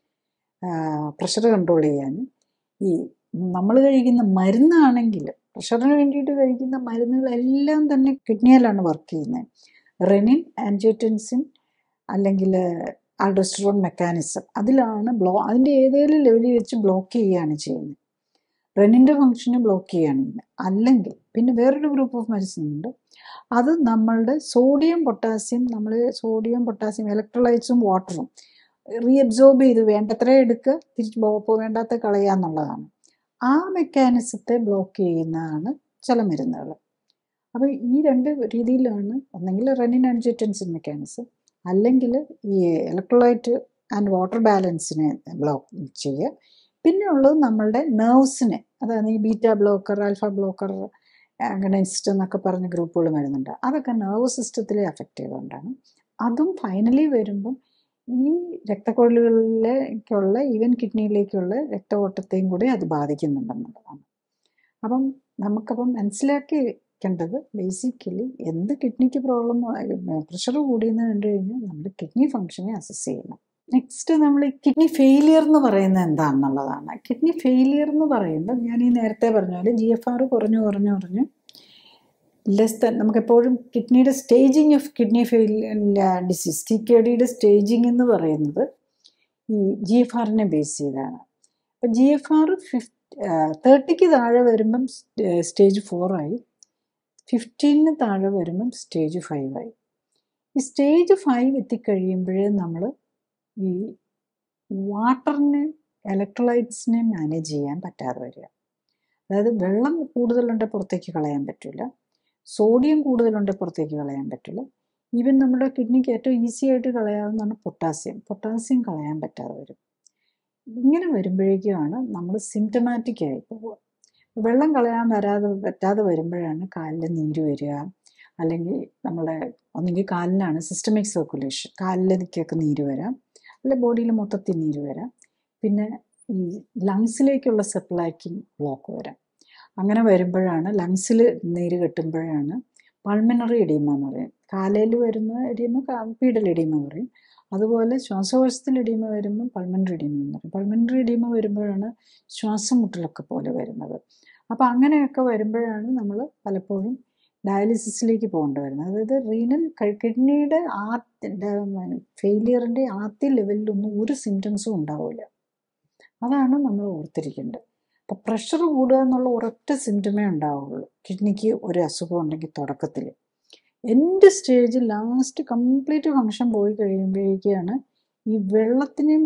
പ്രഷർ കൺട്രോൾ ചെയ്യാൻ ഈ നമ്മൾ കഴിക്കുന്ന മരുന്നാണെങ്കിൽ പ്രഷറിന് വേണ്ടിയിട്ട് കഴിക്കുന്ന മരുന്നുകളെല്ലാം തന്നെ കിഡ്നിയിലാണ് വർക്ക് ചെയ്യുന്നത് റെനിൻ ആൻജിയോടെൻസിൻ അല്ലെങ്കിൽ ആൾഡോസ്ട്രോൺ മെക്കാനിസം അതിലാണ് ബ്ലോ അതിൻ്റെ ഏതെങ്കിലും ലെവലിൽ വെച്ച് ബ്ലോക്ക് ചെയ്യുകയാണ് ചെയ്യുന്നത് റെനിൻ്റെ ഫങ്ഷനെ ബ്ലോക്ക് ചെയ്യുകയാണ് ചെയ്യുന്നത് അല്ലെങ്കിൽ പിന്നെ വേറൊരു ഗ്രൂപ്പ് ഓഫ് മെഡിസിൻ ഉണ്ട് അത് നമ്മളുടെ സോഡിയം പൊട്ടാസ്യം നമ്മൾ സോഡിയം പൊട്ടാസ്യം ഇലക്ട്രോലൈറ്റ്സും വാട്ടറും റീഅബ്സോർബ് ചെയ്ത് വേണ്ടത്ര എടുക്കുക തിരിച്ച് വേണ്ടാത്ത കളയുക എന്നുള്ളതാണ് ആ മെക്കാനിസത്തെ ബ്ലോക്ക് ചെയ്യുന്നതാണ് ചില മരുന്നുകൾ അപ്പോൾ ഈ രണ്ട് രീതിയിലാണ് ഒന്നെങ്കിൽ റെനിൻ ആൻജിയോടെൻസിൻ മെക്കാനിസം അല്ലെങ്കിൽ ഈ ഇലക്ട്രോലൈറ്റ് ആൻഡ് വാട്ടർ ബാലൻസിനെ ബ്ലോക്ക് ചെയ്യുക പിന്നെ ഉള്ളത് നമ്മളുടെ നെർവ്സിനെ അതായത് ഈ beta blocker alpha blocker agonist എന്നൊക്കെ പറഞ്ഞ ഗ്രൂപ്പുകൾ വരുന്നുണ്ട് അതൊക്കെ നെർവ് സിസ്റ്റത്തിലെ അഫക്റ്റ് ചെയ്തുകൊണ്ടാണ് അതും ഫൈനലി വരുമ്പം ഈ രക്തക്കൊഴലുകളിലേക്കുള്ള ഈവൻ കിഡ്നിയിലേക്കുള്ള രക്തഓട്ടത്തെയും കൂടി അത് ബാധിക്കുന്നുണ്ടെന്നുള്ളതാണ് അപ്പം നമുക്കപ്പം മനസ്സിലാക്കിക്കേണ്ടത് ബേസിക്കലി എന്ത് കിഡ്നിക്ക് പ്രോബ്ലം പ്രഷർ കൂടിയെന്ന് കണ്ടു കഴിഞ്ഞാൽ നമ്മുടെ കിഡ്നി ഫങ്ഷനെ അസസ് ചെയ്യണം നെക്സ്റ്റ് നമ്മൾ ഈ കിഡ്നി ഫെയിലിയർ എന്ന് പറയുന്നത് എന്താണെന്നുള്ളതാണ് കിഡ്നി ഫെയിലിയർ എന്ന് പറയുമ്പോൾ ഞാൻ ഈ നേരത്തെ പറഞ്ഞ പോലെ ജി എഫ് ആർ കുറഞ്ഞു കുറഞ്ഞു കുറഞ്ഞു ലെസ് ദൻ നമുക്കെപ്പോഴും കിഡ്നിയുടെ staging of kidney failure disease T K ഡിയുടെ സ്റ്റേജിങ് എന്ന് പറയുന്നത് ഈ ജി എഫ് ആറിനെ ബേസ് ചെയ്താണ് അപ്പം ജി എഫ് ആർ ഫിഫ് തേർട്ടിക്ക് താഴെ വരുമ്പം സ്റ്റേജ് ഫോറായി ഫിഫ്റ്റീനിന് താഴെ വരുമ്പം സ്റ്റേജ് ഫൈവ് ആയി ഈ സ്റ്റേജ് ഫൈവ് എത്തിക്കഴിയുമ്പോഴേ നമ്മൾ ഈ വാട്ടറിനെ ഇലക്ട്രോലൈറ്റ്സിനെ മാനേജ് ചെയ്യാൻ പറ്റാതെ വരിക അതായത് വെള്ളം കൂടുതലുണ്ട് പുറത്തേക്ക് കളയാൻ പറ്റില്ല സോഡിയം കൂടുതലുണ്ട് പുറത്തേക്ക് കളയാൻ പറ്റില്ല ഈവൻ നമ്മുടെ കിഡ്നിക്ക് ഏറ്റവും ഈസി ആയിട്ട് കളയാവുന്നതാണ് പൊട്ടാസ്യം പൊട്ടാസ്യം കളയാൻ പറ്റാതെ വരും ഇങ്ങനെ വരുമ്പോഴേക്കുമാണ് നമ്മൾ സിംറ്റമാറ്റിക് ആയി പോവുക വെള്ളം കളയാൻ വരാതെ പറ്റാതെ വരുമ്പോഴാണ് കാലിൽ നീര് വരിക അല്ലെങ്കിൽ നമ്മുടെ ഒന്നുകിൽ കാലിനാണ് സിസ്റ്റമിക് സർക്കുലേഷൻ കാലിലേക്കൊക്കെ നീര് വരാം അല്ലെ ബോഡിയിൽ മൊത്തത്തിൽ നീര് വരാം പിന്നെ ഈ ലങ്സിലേക്കുള്ള സപ്ലൈക്ക് ബ്ലോക്ക് വരാം അങ്ങനെ വരുമ്പോഴാണ് ലങ്സിൽ നീര് കെട്ടുമ്പോഴാണ് പൾമിനറി എഡീമ എന്ന് പറയും കാലയിൽ വരുന്ന എഡീമ പീഡൽ എഡീമ പറയും അതുപോലെ ശ്വാസകോശത്തിൽ എഡീമ വരുമ്പോൾ പൾമനറി എഡീമ എന്ന് പറയും പൾമനറി എഡീമ വരുമ്പോഴാണ് ശ്വാസം മുട്ടലൊക്കെ പോലെ വരുന്നത് അപ്പോൾ അങ്ങനെയൊക്കെ വരുമ്പോഴാണ് നമ്മൾ പലപ്പോഴും ഡയാലിസിസിലേക്ക് പോകേണ്ടി വരുന്നത് അതായത് റീനൽ കിഡ്നിയുടെ ആദ്യ ഫെയിലിയറിൻ്റെ ആദ്യ ലെവലിലൊന്നും ഒരു സിംറ്റംസും ഉണ്ടാവില്ല അതാണ് നമ്മൾ ഓർത്തിരിക്കേണ്ടത് അപ്പോൾ പ്രഷർ കൂടുക എന്നുള്ള ഒരൊറ്റ സിംറ്റമേ ഉണ്ടാവുള്ളൂ കിഡ്നിക്ക് ഒരു അസുഖം ഉണ്ടെങ്കിൽ തുടക്കത്തിൽ എൻ്റെ സ്റ്റേജ് ലാസ്റ്റ് കംപ്ലീറ്റ് ഫങ്ഷൻ പോയി കഴിയുമ്പോഴേക്കാണ് ഈ വെള്ളത്തിനെയും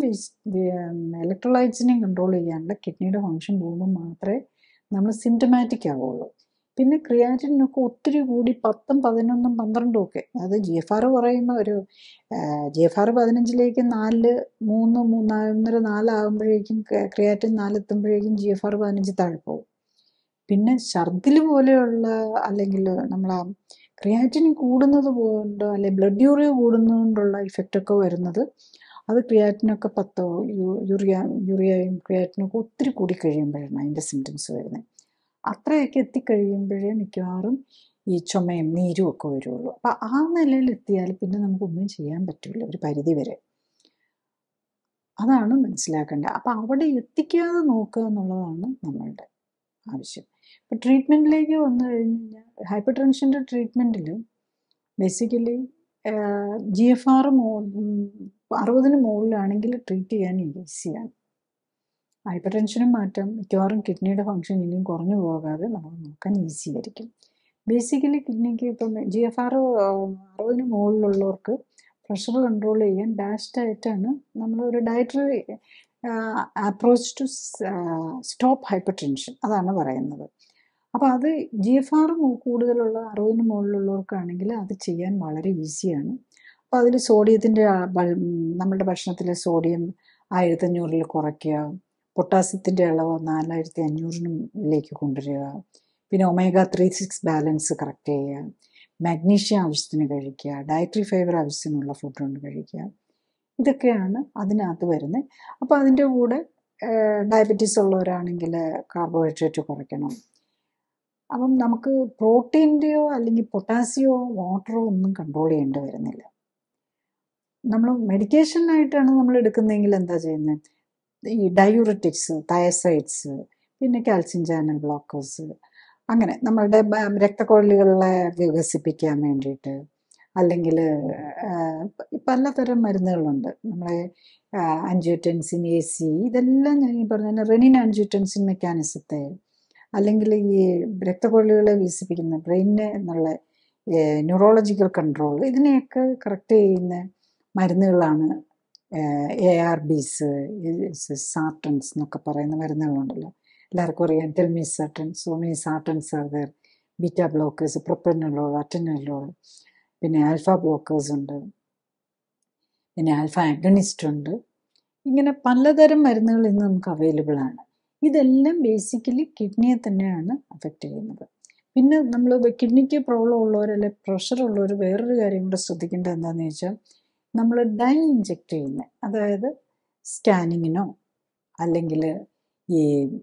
ഇലക്ട്രോലൈറ്റ്സിനെയും കൺട്രോൾ ചെയ്യാനുള്ള കിഡ്നിയുടെ ഫങ്ഷൻ പോകുമ്പോൾ മാത്രമേ നമ്മൾ സിംറ്റമാറ്റിക് ആവുള്ളൂ പിന്നെ ക്രിയാറ്റിനൊക്കെ ഒത്തിരി കൂടി പത്തും പതിനൊന്നും പന്ത്രണ്ടും ഒക്കെ അത് ജി എഫ് ആർ പറയുമ്പോൾ ഒരു ജി എഫ് ആർ പതിനഞ്ചിലേക്ക് നാലില് മൂന്ന് മൂന്നര നാലാകുമ്പോഴേക്കും ക്രിയാറ്റിൻ നാലെത്തുമ്പോഴേക്കും ജി എഫ് ആർ പതിനഞ്ച് താഴെ പോകും പിന്നെ ഛർദിൽ പോലെയുള്ള അല്ലെങ്കിൽ നമ്മൾ ആ ക്രിയാറ്റിൻ കൂടുന്നത് കൊണ്ട് അല്ലെങ്കിൽ ബ്ലഡ് യൂറിയ കൂടുന്നതുകൊണ്ടുള്ള ഇഫക്റ്റൊക്കെ വരുന്നത് അത് ക്രിയാറ്റിനൊക്കെ പത്തോ യൂറിയ യൂറിയയും ക്രിയാറ്റിനൊക്കെ ഒത്തിരി കൂടി കഴിയുമ്പോഴാണ് അതിൻ്റെ സിംറ്റംസ് വരുന്നത് അത്രയൊക്കെ എത്തിക്കഴിയുമ്പോഴേ മിക്കവാറും ഈ ചുമയും നീരും ഒക്കെ വരുള്ളൂ അപ്പം ആ നിലയിൽ എത്തിയാൽ പിന്നെ നമുക്കൊന്നും ചെയ്യാൻ പറ്റില്ല ഒരു പരിധി വരെ അതാണ് മനസ്സിലാക്കേണ്ടത് അപ്പം അവിടെ എത്തിക്കാതെ നോക്കുക എന്നുള്ളതാണ് നമ്മളുടെ ആവശ്യം ഇപ്പം ട്രീറ്റ്മെൻറ്റിലേക്ക് വന്നു കഴിഞ്ഞ് കഴിഞ്ഞാൽ ഹൈപ്പർ ടെൻഷൻ്റെ ട്രീറ്റ്മെൻറ്റിൽ ബേസിക്കലി ജി എഫ് ആർ മോ അറുപതിന് മുകളിലാണെങ്കിൽ ട്രീറ്റ് ചെയ്യാൻ ഈസിയാണ് ഹൈപ്പർ ടെൻഷനും മാറ്റാം മിക്കവാറും കിഡ്നിയുടെ ഫങ്ഷൻ ഇനിയും കുറഞ്ഞു പോകാതെ നമുക്ക് നോക്കാൻ ഈസി ആയിരിക്കും ബേസിക്കലി കിഡ്നിക്ക് ഇപ്പം ജി എഫ് ആർ അറുപതിന് മുകളിലുള്ളവർക്ക് പ്രഷർ കൺട്രോൾ ചെയ്യാൻ ഡാഷ്ഡ് ആയിട്ടാണ് നമ്മൾ ഒരു dietary approach to stop hypertension അതാണ് പറയുന്നത് അപ്പോൾ അത് ജി എഫ് ആർ കൂടുതലുള്ള അറുപതിന് മുകളിലുള്ളവർക്കാണെങ്കിൽ അത് ചെയ്യാൻ വളരെ ഈസിയാണ് അപ്പോൾ അതിൽ സോഡിയത്തിൻ്റെ നമ്മുടെ ഭക്ഷണത്തിലെ സോഡിയം ആയിരത്തഞ്ഞൂറിൽ കുറയ്ക്കുക പൊട്ടാസ്യത്തിൻ്റെ അളവ് നാലായിരത്തി അഞ്ഞൂറിനുള്ളിലേക്ക് കൊണ്ടുവരിക പിന്നെ omega three six balance correct ചെയ്യുക മാഗ്നീഷ്യം ആവശ്യത്തിന് കഴിക്കുക ഡയറ്ററി ഫൈബർ ആവശ്യത്തിനുള്ള ഫുഡ് കൊണ്ട് കഴിക്കുക ഇതൊക്കെയാണ് അതിനകത്ത് വരുന്നത് അപ്പോൾ അതിൻ്റെ കൂടെ ഡയബറ്റീസ് ഉള്ളവരാണെങ്കിൽ കാർബോഹൈഡ്രേറ്റ് കുറയ്ക്കണം അപ്പം നമുക്ക് പ്രോട്ടീൻ്റെയോ അല്ലെങ്കിൽ പൊട്ടാസ്യമോ വാട്ടറോ ഒന്നും കൺട്രോൾ ചെയ്യേണ്ടി വരുന്നില്ല നമ്മൾ മെഡിക്കേഷനായിട്ടാണ് നമ്മൾ എടുക്കുന്നതെങ്കിൽ എന്താ ചെയ്യുന്നത് ഈ ഡയൂററ്റിക്സ് തയസൈഡ്സ് പിന്നെ കാൽസ്യം ചാനൽ ബ്ലോക്കേഴ്സ് അങ്ങനെ നമ്മളുടെ രക്തക്കൊഴലുകളെ വികസിപ്പിക്കാൻ വേണ്ടിയിട്ട് അല്ലെങ്കിൽ പലതരം മരുന്നുകളുണ്ട് നമ്മളെ ആൻജിയോടെൻസിൻ എ സി ഇതെല്ലാം ഞാൻ ഈ പറഞ്ഞ റെനിൻ ആൻജിയോടെൻസിൻ മെക്കാനിസത്തെ അല്ലെങ്കിൽ ഈ രക്തക്കൊഴലുകളെ വികസിപ്പിക്കുന്ന ബ്രെയിനിനെ എന്നുള്ള ന്യൂറോളജിക്കൽ കൺട്രോൾ ഇതിനെയൊക്കെ കറക്റ്റ് ചെയ്യുന്ന മരുന്നുകളാണ് എ ആർ ബീസ് സാർട്ടൺസ് എന്നൊക്കെ പറയുന്ന മരുന്നുകളുണ്ടല്ലോ എല്ലാവർക്കും അറിയാം telmisartan so many sartans are there beta blockers propranolol atenolol പിന്നെ ആൽഫ ബ്ലോക്കേഴ്സ് ഉണ്ട് പിന്നെ ആൽഫ ആഗ്നിസ്റ്റ് ഉണ്ട് ഇങ്ങനെ പലതരം മരുന്നുകൾ ഇന്ന് നമുക്ക് അവൈലബിൾ ആണ് ഇതെല്ലാം ബേസിക്കലി കിഡ്നിയെ തന്നെയാണ് അഫക്റ്റ് ചെയ്യുന്നത് പിന്നെ നമ്മൾ കിഡ്നിക്ക് പ്രോബ്ലം ഉള്ളവർ അല്ലെ പ്രഷർ ഉള്ളവർ വേറൊരു കാര്യം കൂടെ ശ്രദ്ധിക്കേണ്ടത് എന്താണെന്ന് വെച്ചാൽ നമ്മൾ ഡൈ ഇഞ്ചെക്ട് ചെയ്യുന്നത് അതായത് സ്കാനിങ്ങിനോ അല്ലെങ്കിൽ ഈ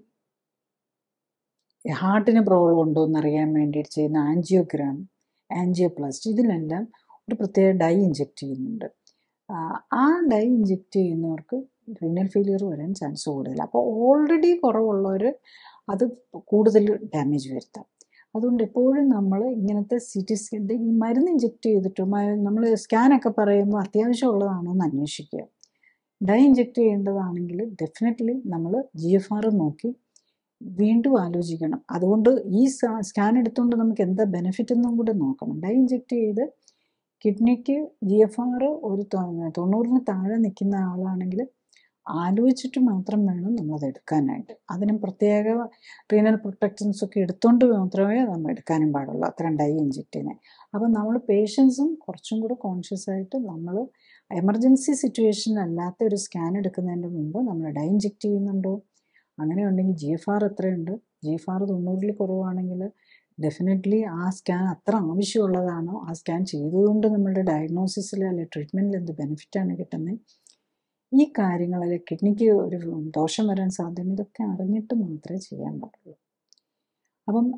ഹാർട്ടിന് പ്രോബ്ലം ഉണ്ടോ എന്നറിയാൻ വേണ്ടിയിട്ട് ചെയ്യുന്ന ആൻജിയോഗ്രാം ആൻജിയോപ്ലാസ്റ്റ് ഇതിലെല്ലാം ഒരു പ്രത്യേക ഡൈ ഇഞ്ചെക്ട് ചെയ്യുന്നുണ്ട് ആ ഡൈ ഇഞ്ചെക്ട് ചെയ്യുന്നവർക്ക് റീനൽ ഫെയിലിയർ വരാൻ ചാൻസ് കൂടുതൽ അപ്പോൾ ഓൾറെഡി കുറവുള്ളവർ അത് കൂടുതൽ ഡാമേജ് വരുത്താം അതുകൊണ്ട് എപ്പോഴും നമ്മൾ ഇങ്ങനത്തെ സി ടി സ്കാൻ ഈ മരുന്ന് ഇഞ്ചെക്ട് ചെയ്തിട്ടോ നമ്മൾ സ്കാനൊക്കെ പറയുമ്പോൾ അത്യാവശ്യമുള്ളതാണോ എന്ന് അന്വേഷിക്കുക ഡൈ ഇഞ്ചെക്ട് ചെയ്യേണ്ടതാണെങ്കിൽ ഡെഫിനറ്റ്ലി നമ്മൾ ജി എഫ് ആർ നോക്കി വീണ്ടും ആലോചിക്കണം അതുകൊണ്ട് ഈ സ്കാൻ എടുത്തുകൊണ്ട് നമുക്ക് എന്താ ബെനിഫിറ്റ് എന്നും കൂടെ നോക്കണം ഡൈ ഇഞ്ചെക്ട് ചെയ്ത് കിഡ്നിക്ക് ജി എഫ് ആർ ഒരു തൊണ്ണൂറിന് താഴെ നിൽക്കുന്ന ആളാണെങ്കിൽ ആലോചിച്ചിട്ട് മാത്രം വേണം നമ്മളത് എടുക്കാനായിട്ട് അതിന് പ്രത്യേക റീനൽ പ്രൊട്ടക്ഷൻസ് ഒക്കെ എടുത്തുകൊണ്ട് മാത്രമേ നമ്മൾ എടുക്കാനും പാടുള്ളൂ അത്രയും ഡൈ ഇഞ്ചെക്ട് ചെയ്യുന്നത് അപ്പം നമ്മൾ പേഷ്യൻസും കുറച്ചും കൂടെ കോൺഷ്യസ് ആയിട്ട് നമ്മൾ എമർജൻസി സിറ്റുവേഷൻ അല്ലാത്ത ഒരു സ്കാൻ എടുക്കുന്നതിൻ്റെ മുമ്പ് നമ്മൾ ഡൈ ഇഞ്ചെക്ട് ചെയ്യുന്നുണ്ടോ അങ്ങനെ ഉണ്ടെങ്കിൽ ജി എഫ് ആർ എത്രയുണ്ട് ജി എഫ് ആർ തൊണ്ണൂറിൽ കുറവാണെങ്കിൽ ഡെഫിനറ്റ്ലി ആ സ്കാൻ അത്ര ആവശ്യമുള്ളതാണോ ആ സ്കാൻ ചെയ്തതുകൊണ്ട് നമ്മളുടെ ഡയഗ്നോസിസിൽ അല്ലെങ്കിൽ ട്രീറ്റ്മെൻറ്റിൽ എന്ത് ബെനിഫിറ്റാണ് കിട്ടുന്നത് ഈ കാര്യങ്ങളിൽ കിഡ്നിക്ക് ഒരു ദോഷം വരാൻ സാധ്യത ഇതൊക്കെ അറിഞ്ഞിട്ട് മാത്രമേ ചെയ്യാൻ പാടുള്ളൂ അപ്പം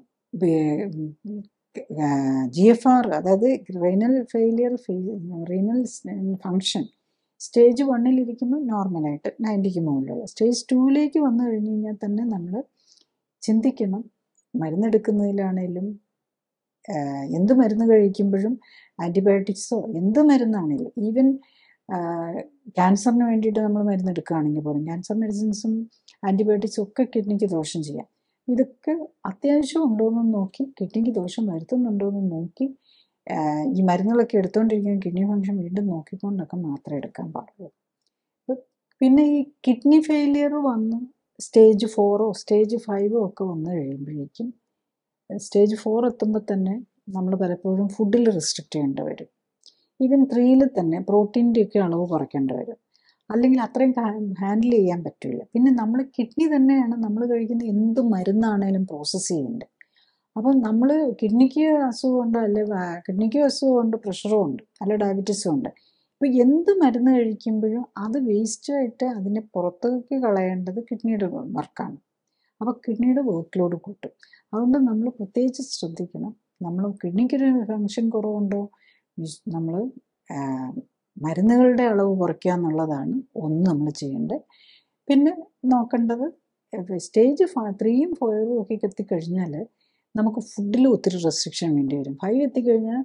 ജി എഫ് ആർ അതായത് renal failure renal function stage വണ്ണിലിരിക്കുമ്പോൾ നോർമലായിട്ട് നയൻറ്റിക്ക് മുകളിലുള്ള സ്റ്റേജ് ടൂവിലേക്ക് വന്നു കഴിഞ്ഞ് കഴിഞ്ഞാൽ തന്നെ നമ്മൾ ചിന്തിക്കണം മരുന്നെടുക്കുന്നതിലാണേലും എന്ത് മരുന്ന് കഴിക്കുമ്പോഴും ആൻറ്റിബയോട്ടിക്സോ എന്ത് മരുന്നാണേലും ഈവൻ ക്യാൻസറിന് വേണ്ടിയിട്ട് നമ്മൾ മരുന്ന് എടുക്കുകയാണെങ്കിൽ പോലും ക്യാൻസർ മെഡിസിൻസും ആൻറ്റിബയോട്ടിക്സും ഒക്കെ കിഡ്നിക്ക് ദോഷം ചെയ്യാം ഇതൊക്കെ അത്യാവശ്യം ഉണ്ടോ എന്ന് നോക്കി കിഡ്നിക്ക് ദോഷം വരുത്തുന്നുണ്ടോ എന്ന് നോക്കി ഈ മരുന്നുകളൊക്കെ എടുത്തുകൊണ്ടിരിക്കുന്ന കിഡ്നി ഫങ്ഷൻ വീണ്ടും നോക്കിക്കൊണ്ടൊക്കെ മാത്രമേ എടുക്കാൻ പാടുള്ളൂ പിന്നെ ഈ കിഡ്നി ഫെയിലിയർ വന്ന് സ്റ്റേജ് ഫോറോ സ്റ്റേജ് ഫൈവോ ഒക്കെ വന്നു കഴിയുമ്പോഴേക്കും സ്റ്റേജ് ഫോർ എത്തുമ്പോൾ തന്നെ നമ്മൾ പലപ്പോഴും ഫുഡിൽ റെസ്ട്രിക്റ്റ് ചെയ്യേണ്ടി വരും ഈവൻ ത്രീയിൽ തന്നെ പ്രോട്ടീൻ്റെ ഒക്കെ അളവ് കുറയ്ക്കേണ്ടി വരും അല്ലെങ്കിൽ അത്രയും ഹാൻഡിൽ ചെയ്യാൻ പറ്റില്ല പിന്നെ നമ്മൾ കിഡ്നി തന്നെയാണ് നമ്മൾ കഴിക്കുന്ന എന്ത് മരുന്നാണേലും പ്രോസസ്സ് ചെയ്യേണ്ടത് അപ്പം നമ്മൾ കിഡ്നിക്ക് അസുഖമുണ്ട് അല്ലെ കിഡ്നിക്ക് അസുഖമുണ്ട് പ്രഷറും ഉണ്ട് അല്ലെ ഡയബറ്റീസും ഉണ്ട് ഇപ്പോൾ എന്ത് മരുന്ന് കഴിക്കുമ്പോഴും അത് വേസ്റ്റായിട്ട് അതിനെ പുറത്തേക്ക് കളയേണ്ടത് കിഡ്നിയുടെ വർക്കാണ് അപ്പോൾ കിഡ്നിയുടെ വർക്ക് ലോഡ് കൂട്ടും അതുകൊണ്ട് നമ്മൾ പ്രത്യേകിച്ച് ശ്രദ്ധിക്കണം നമ്മൾ കിഡ്നിക്കൊരു ഫങ്ഷൻ കുറവുണ്ടോ നമ്മൾ മരുന്നുകളുടെ അളവ് കുറയ്ക്കുക എന്നുള്ളതാണ് ഒന്ന് നമ്മൾ ചെയ്യേണ്ടത് പിന്നെ നോക്കേണ്ടത് സ്റ്റേജ് ത്രീയും ഫോറും ഒക്കെ എത്തിക്കഴിഞ്ഞാൽ നമുക്ക് ഫുഡിൽ ഒത്തിരി റെസ്ട്രിക്ഷൻ വേണ്ടി വരും ഫൈവ് എത്തിക്കഴിഞ്ഞാൽ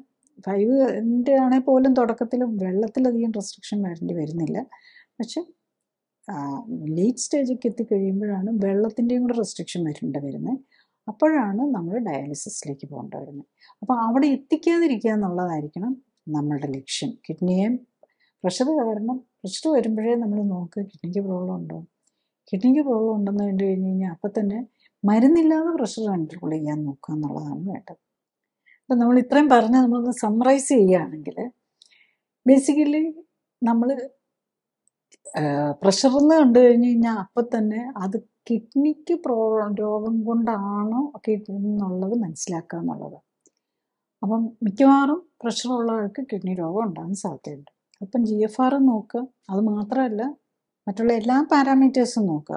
ഫൈവിൻ്റെ ആണെങ്കിൽ പോലും തുടക്കത്തിൽ വെള്ളത്തിലധികം റെസ്ട്രിക്ഷൻ വേണ്ടി വരുന്നില്ല പക്ഷെ ലേറ്റ് സ്റ്റേജൊക്കെ എത്തിക്കഴിയുമ്പോഴാണ് വെള്ളത്തിൻ്റെയും കൂടെ റെസ്ട്രിക്ഷൻ വരേണ്ടി വരുന്നത് അപ്പോഴാണ് നമ്മൾ ഡയാലിസിസിലേക്ക് പോകേണ്ടി വരുന്നത് അപ്പോൾ അവിടെ എത്തിക്കാതിരിക്കുക എന്നുള്ളതായിരിക്കണം നമ്മളുടെ ലക്ഷ്യം കിഡ്നിയെ പ്രഷർ കാരണം പ്രഷർ വരുമ്പോഴേ നമ്മൾ നോക്കുക കിഡ്നിക്ക് പ്രോബ്ലം ഉണ്ടോ കിഡ്നിക്ക് പ്രോബ്ലം ഉണ്ടെന്ന് കണ്ടു കഴിഞ്ഞ് കഴിഞ്ഞാൽ അപ്പം തന്നെ മരുന്നില്ലാതെ പ്രഷർ കൺട്രോൾ ചെയ്യാൻ നോക്കുക എന്നുള്ളതാണ് വേണ്ടത് അപ്പം നമ്മൾ ഇത്രയും പറഞ്ഞ് നമ്മളൊന്ന് സമ്മറൈസ് ചെയ്യുകയാണെങ്കിൽ ബേസിക്കലി നമ്മൾ പ്രഷർ എന്ന് കണ്ടു കഴിഞ്ഞ് കഴിഞ്ഞാൽ അപ്പം തന്നെ അത് കിഡ്നിക്ക് പ്രോ രോഗം കൊണ്ടാണോ കിഡ്നി എന്നുള്ളത് മനസ്സിലാക്കുക എന്നുള്ളത് അപ്പം മിക്കവാറും പ്രഷറുള്ള ആൾക്ക് കിഡ്നി രോഗം ഉണ്ടാകാൻ സാധ്യതയുണ്ട് അപ്പം ജി എഫ് ആർ നോക്കുക അത് മാത്രമല്ല മറ്റുള്ള എല്ലാ പാരാമീറ്റേഴ്സും നോക്കുക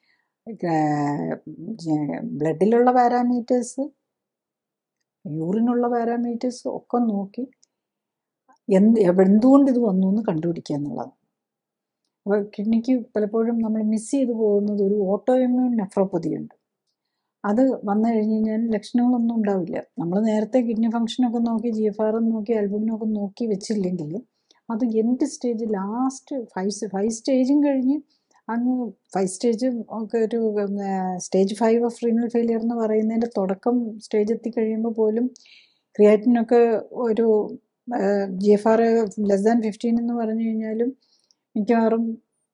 ബ്ലഡിലുള്ള പാരാമീറ്റേഴ്സ് യൂറിനുള്ള പാരാമീറ്റേഴ്സ് ഒക്കെ നോക്കി എന്ത് എന്തുകൊണ്ട് ഇത് വന്നു എന്ന് കണ്ടുപിടിക്കുക എന്നുള്ളതാണ് അപ്പോൾ കിഡ്നിക്ക് പലപ്പോഴും നമ്മൾ മിസ് ചെയ്തു പോകുന്നത് ഒരു ഓട്ടോ ഇമ്മ്യൂൺ നെഫ്രോപ്പതി ഉണ്ട് അത് വന്നു കഴിഞ്ഞ് കഴിഞ്ഞാൽ ലക്ഷണങ്ങളൊന്നും ഉണ്ടാവില്ല നമ്മൾ നേരത്തെ കിഡ്നി ഫംഗ്ഷനൊക്കെ നോക്കി ജി എഫ് ആർ നോക്കി ആൽബുമിനൊക്കെ നോക്കി വെച്ചില്ലെങ്കിൽ അത് എന്ത് സ്റ്റേജ് ലാസ്റ്റ് ഫൈവ് ഫൈവ് സ്റ്റേജും കഴിഞ്ഞ് അങ്ങ് ഫൈവ് സ്റ്റേജ് ഒക്കെ ഒരു stage five of renal failure എന്ന് പറയുന്നതിൻ്റെ തുടക്കം സ്റ്റേജ് എത്തി കഴിയുമ്പോൾ പോലും ക്രിയാറ്റിനൊക്കെ ഒരു G F R less than fifteen എന്ന് പറഞ്ഞു കഴിഞ്ഞാലും മിക്കവാറും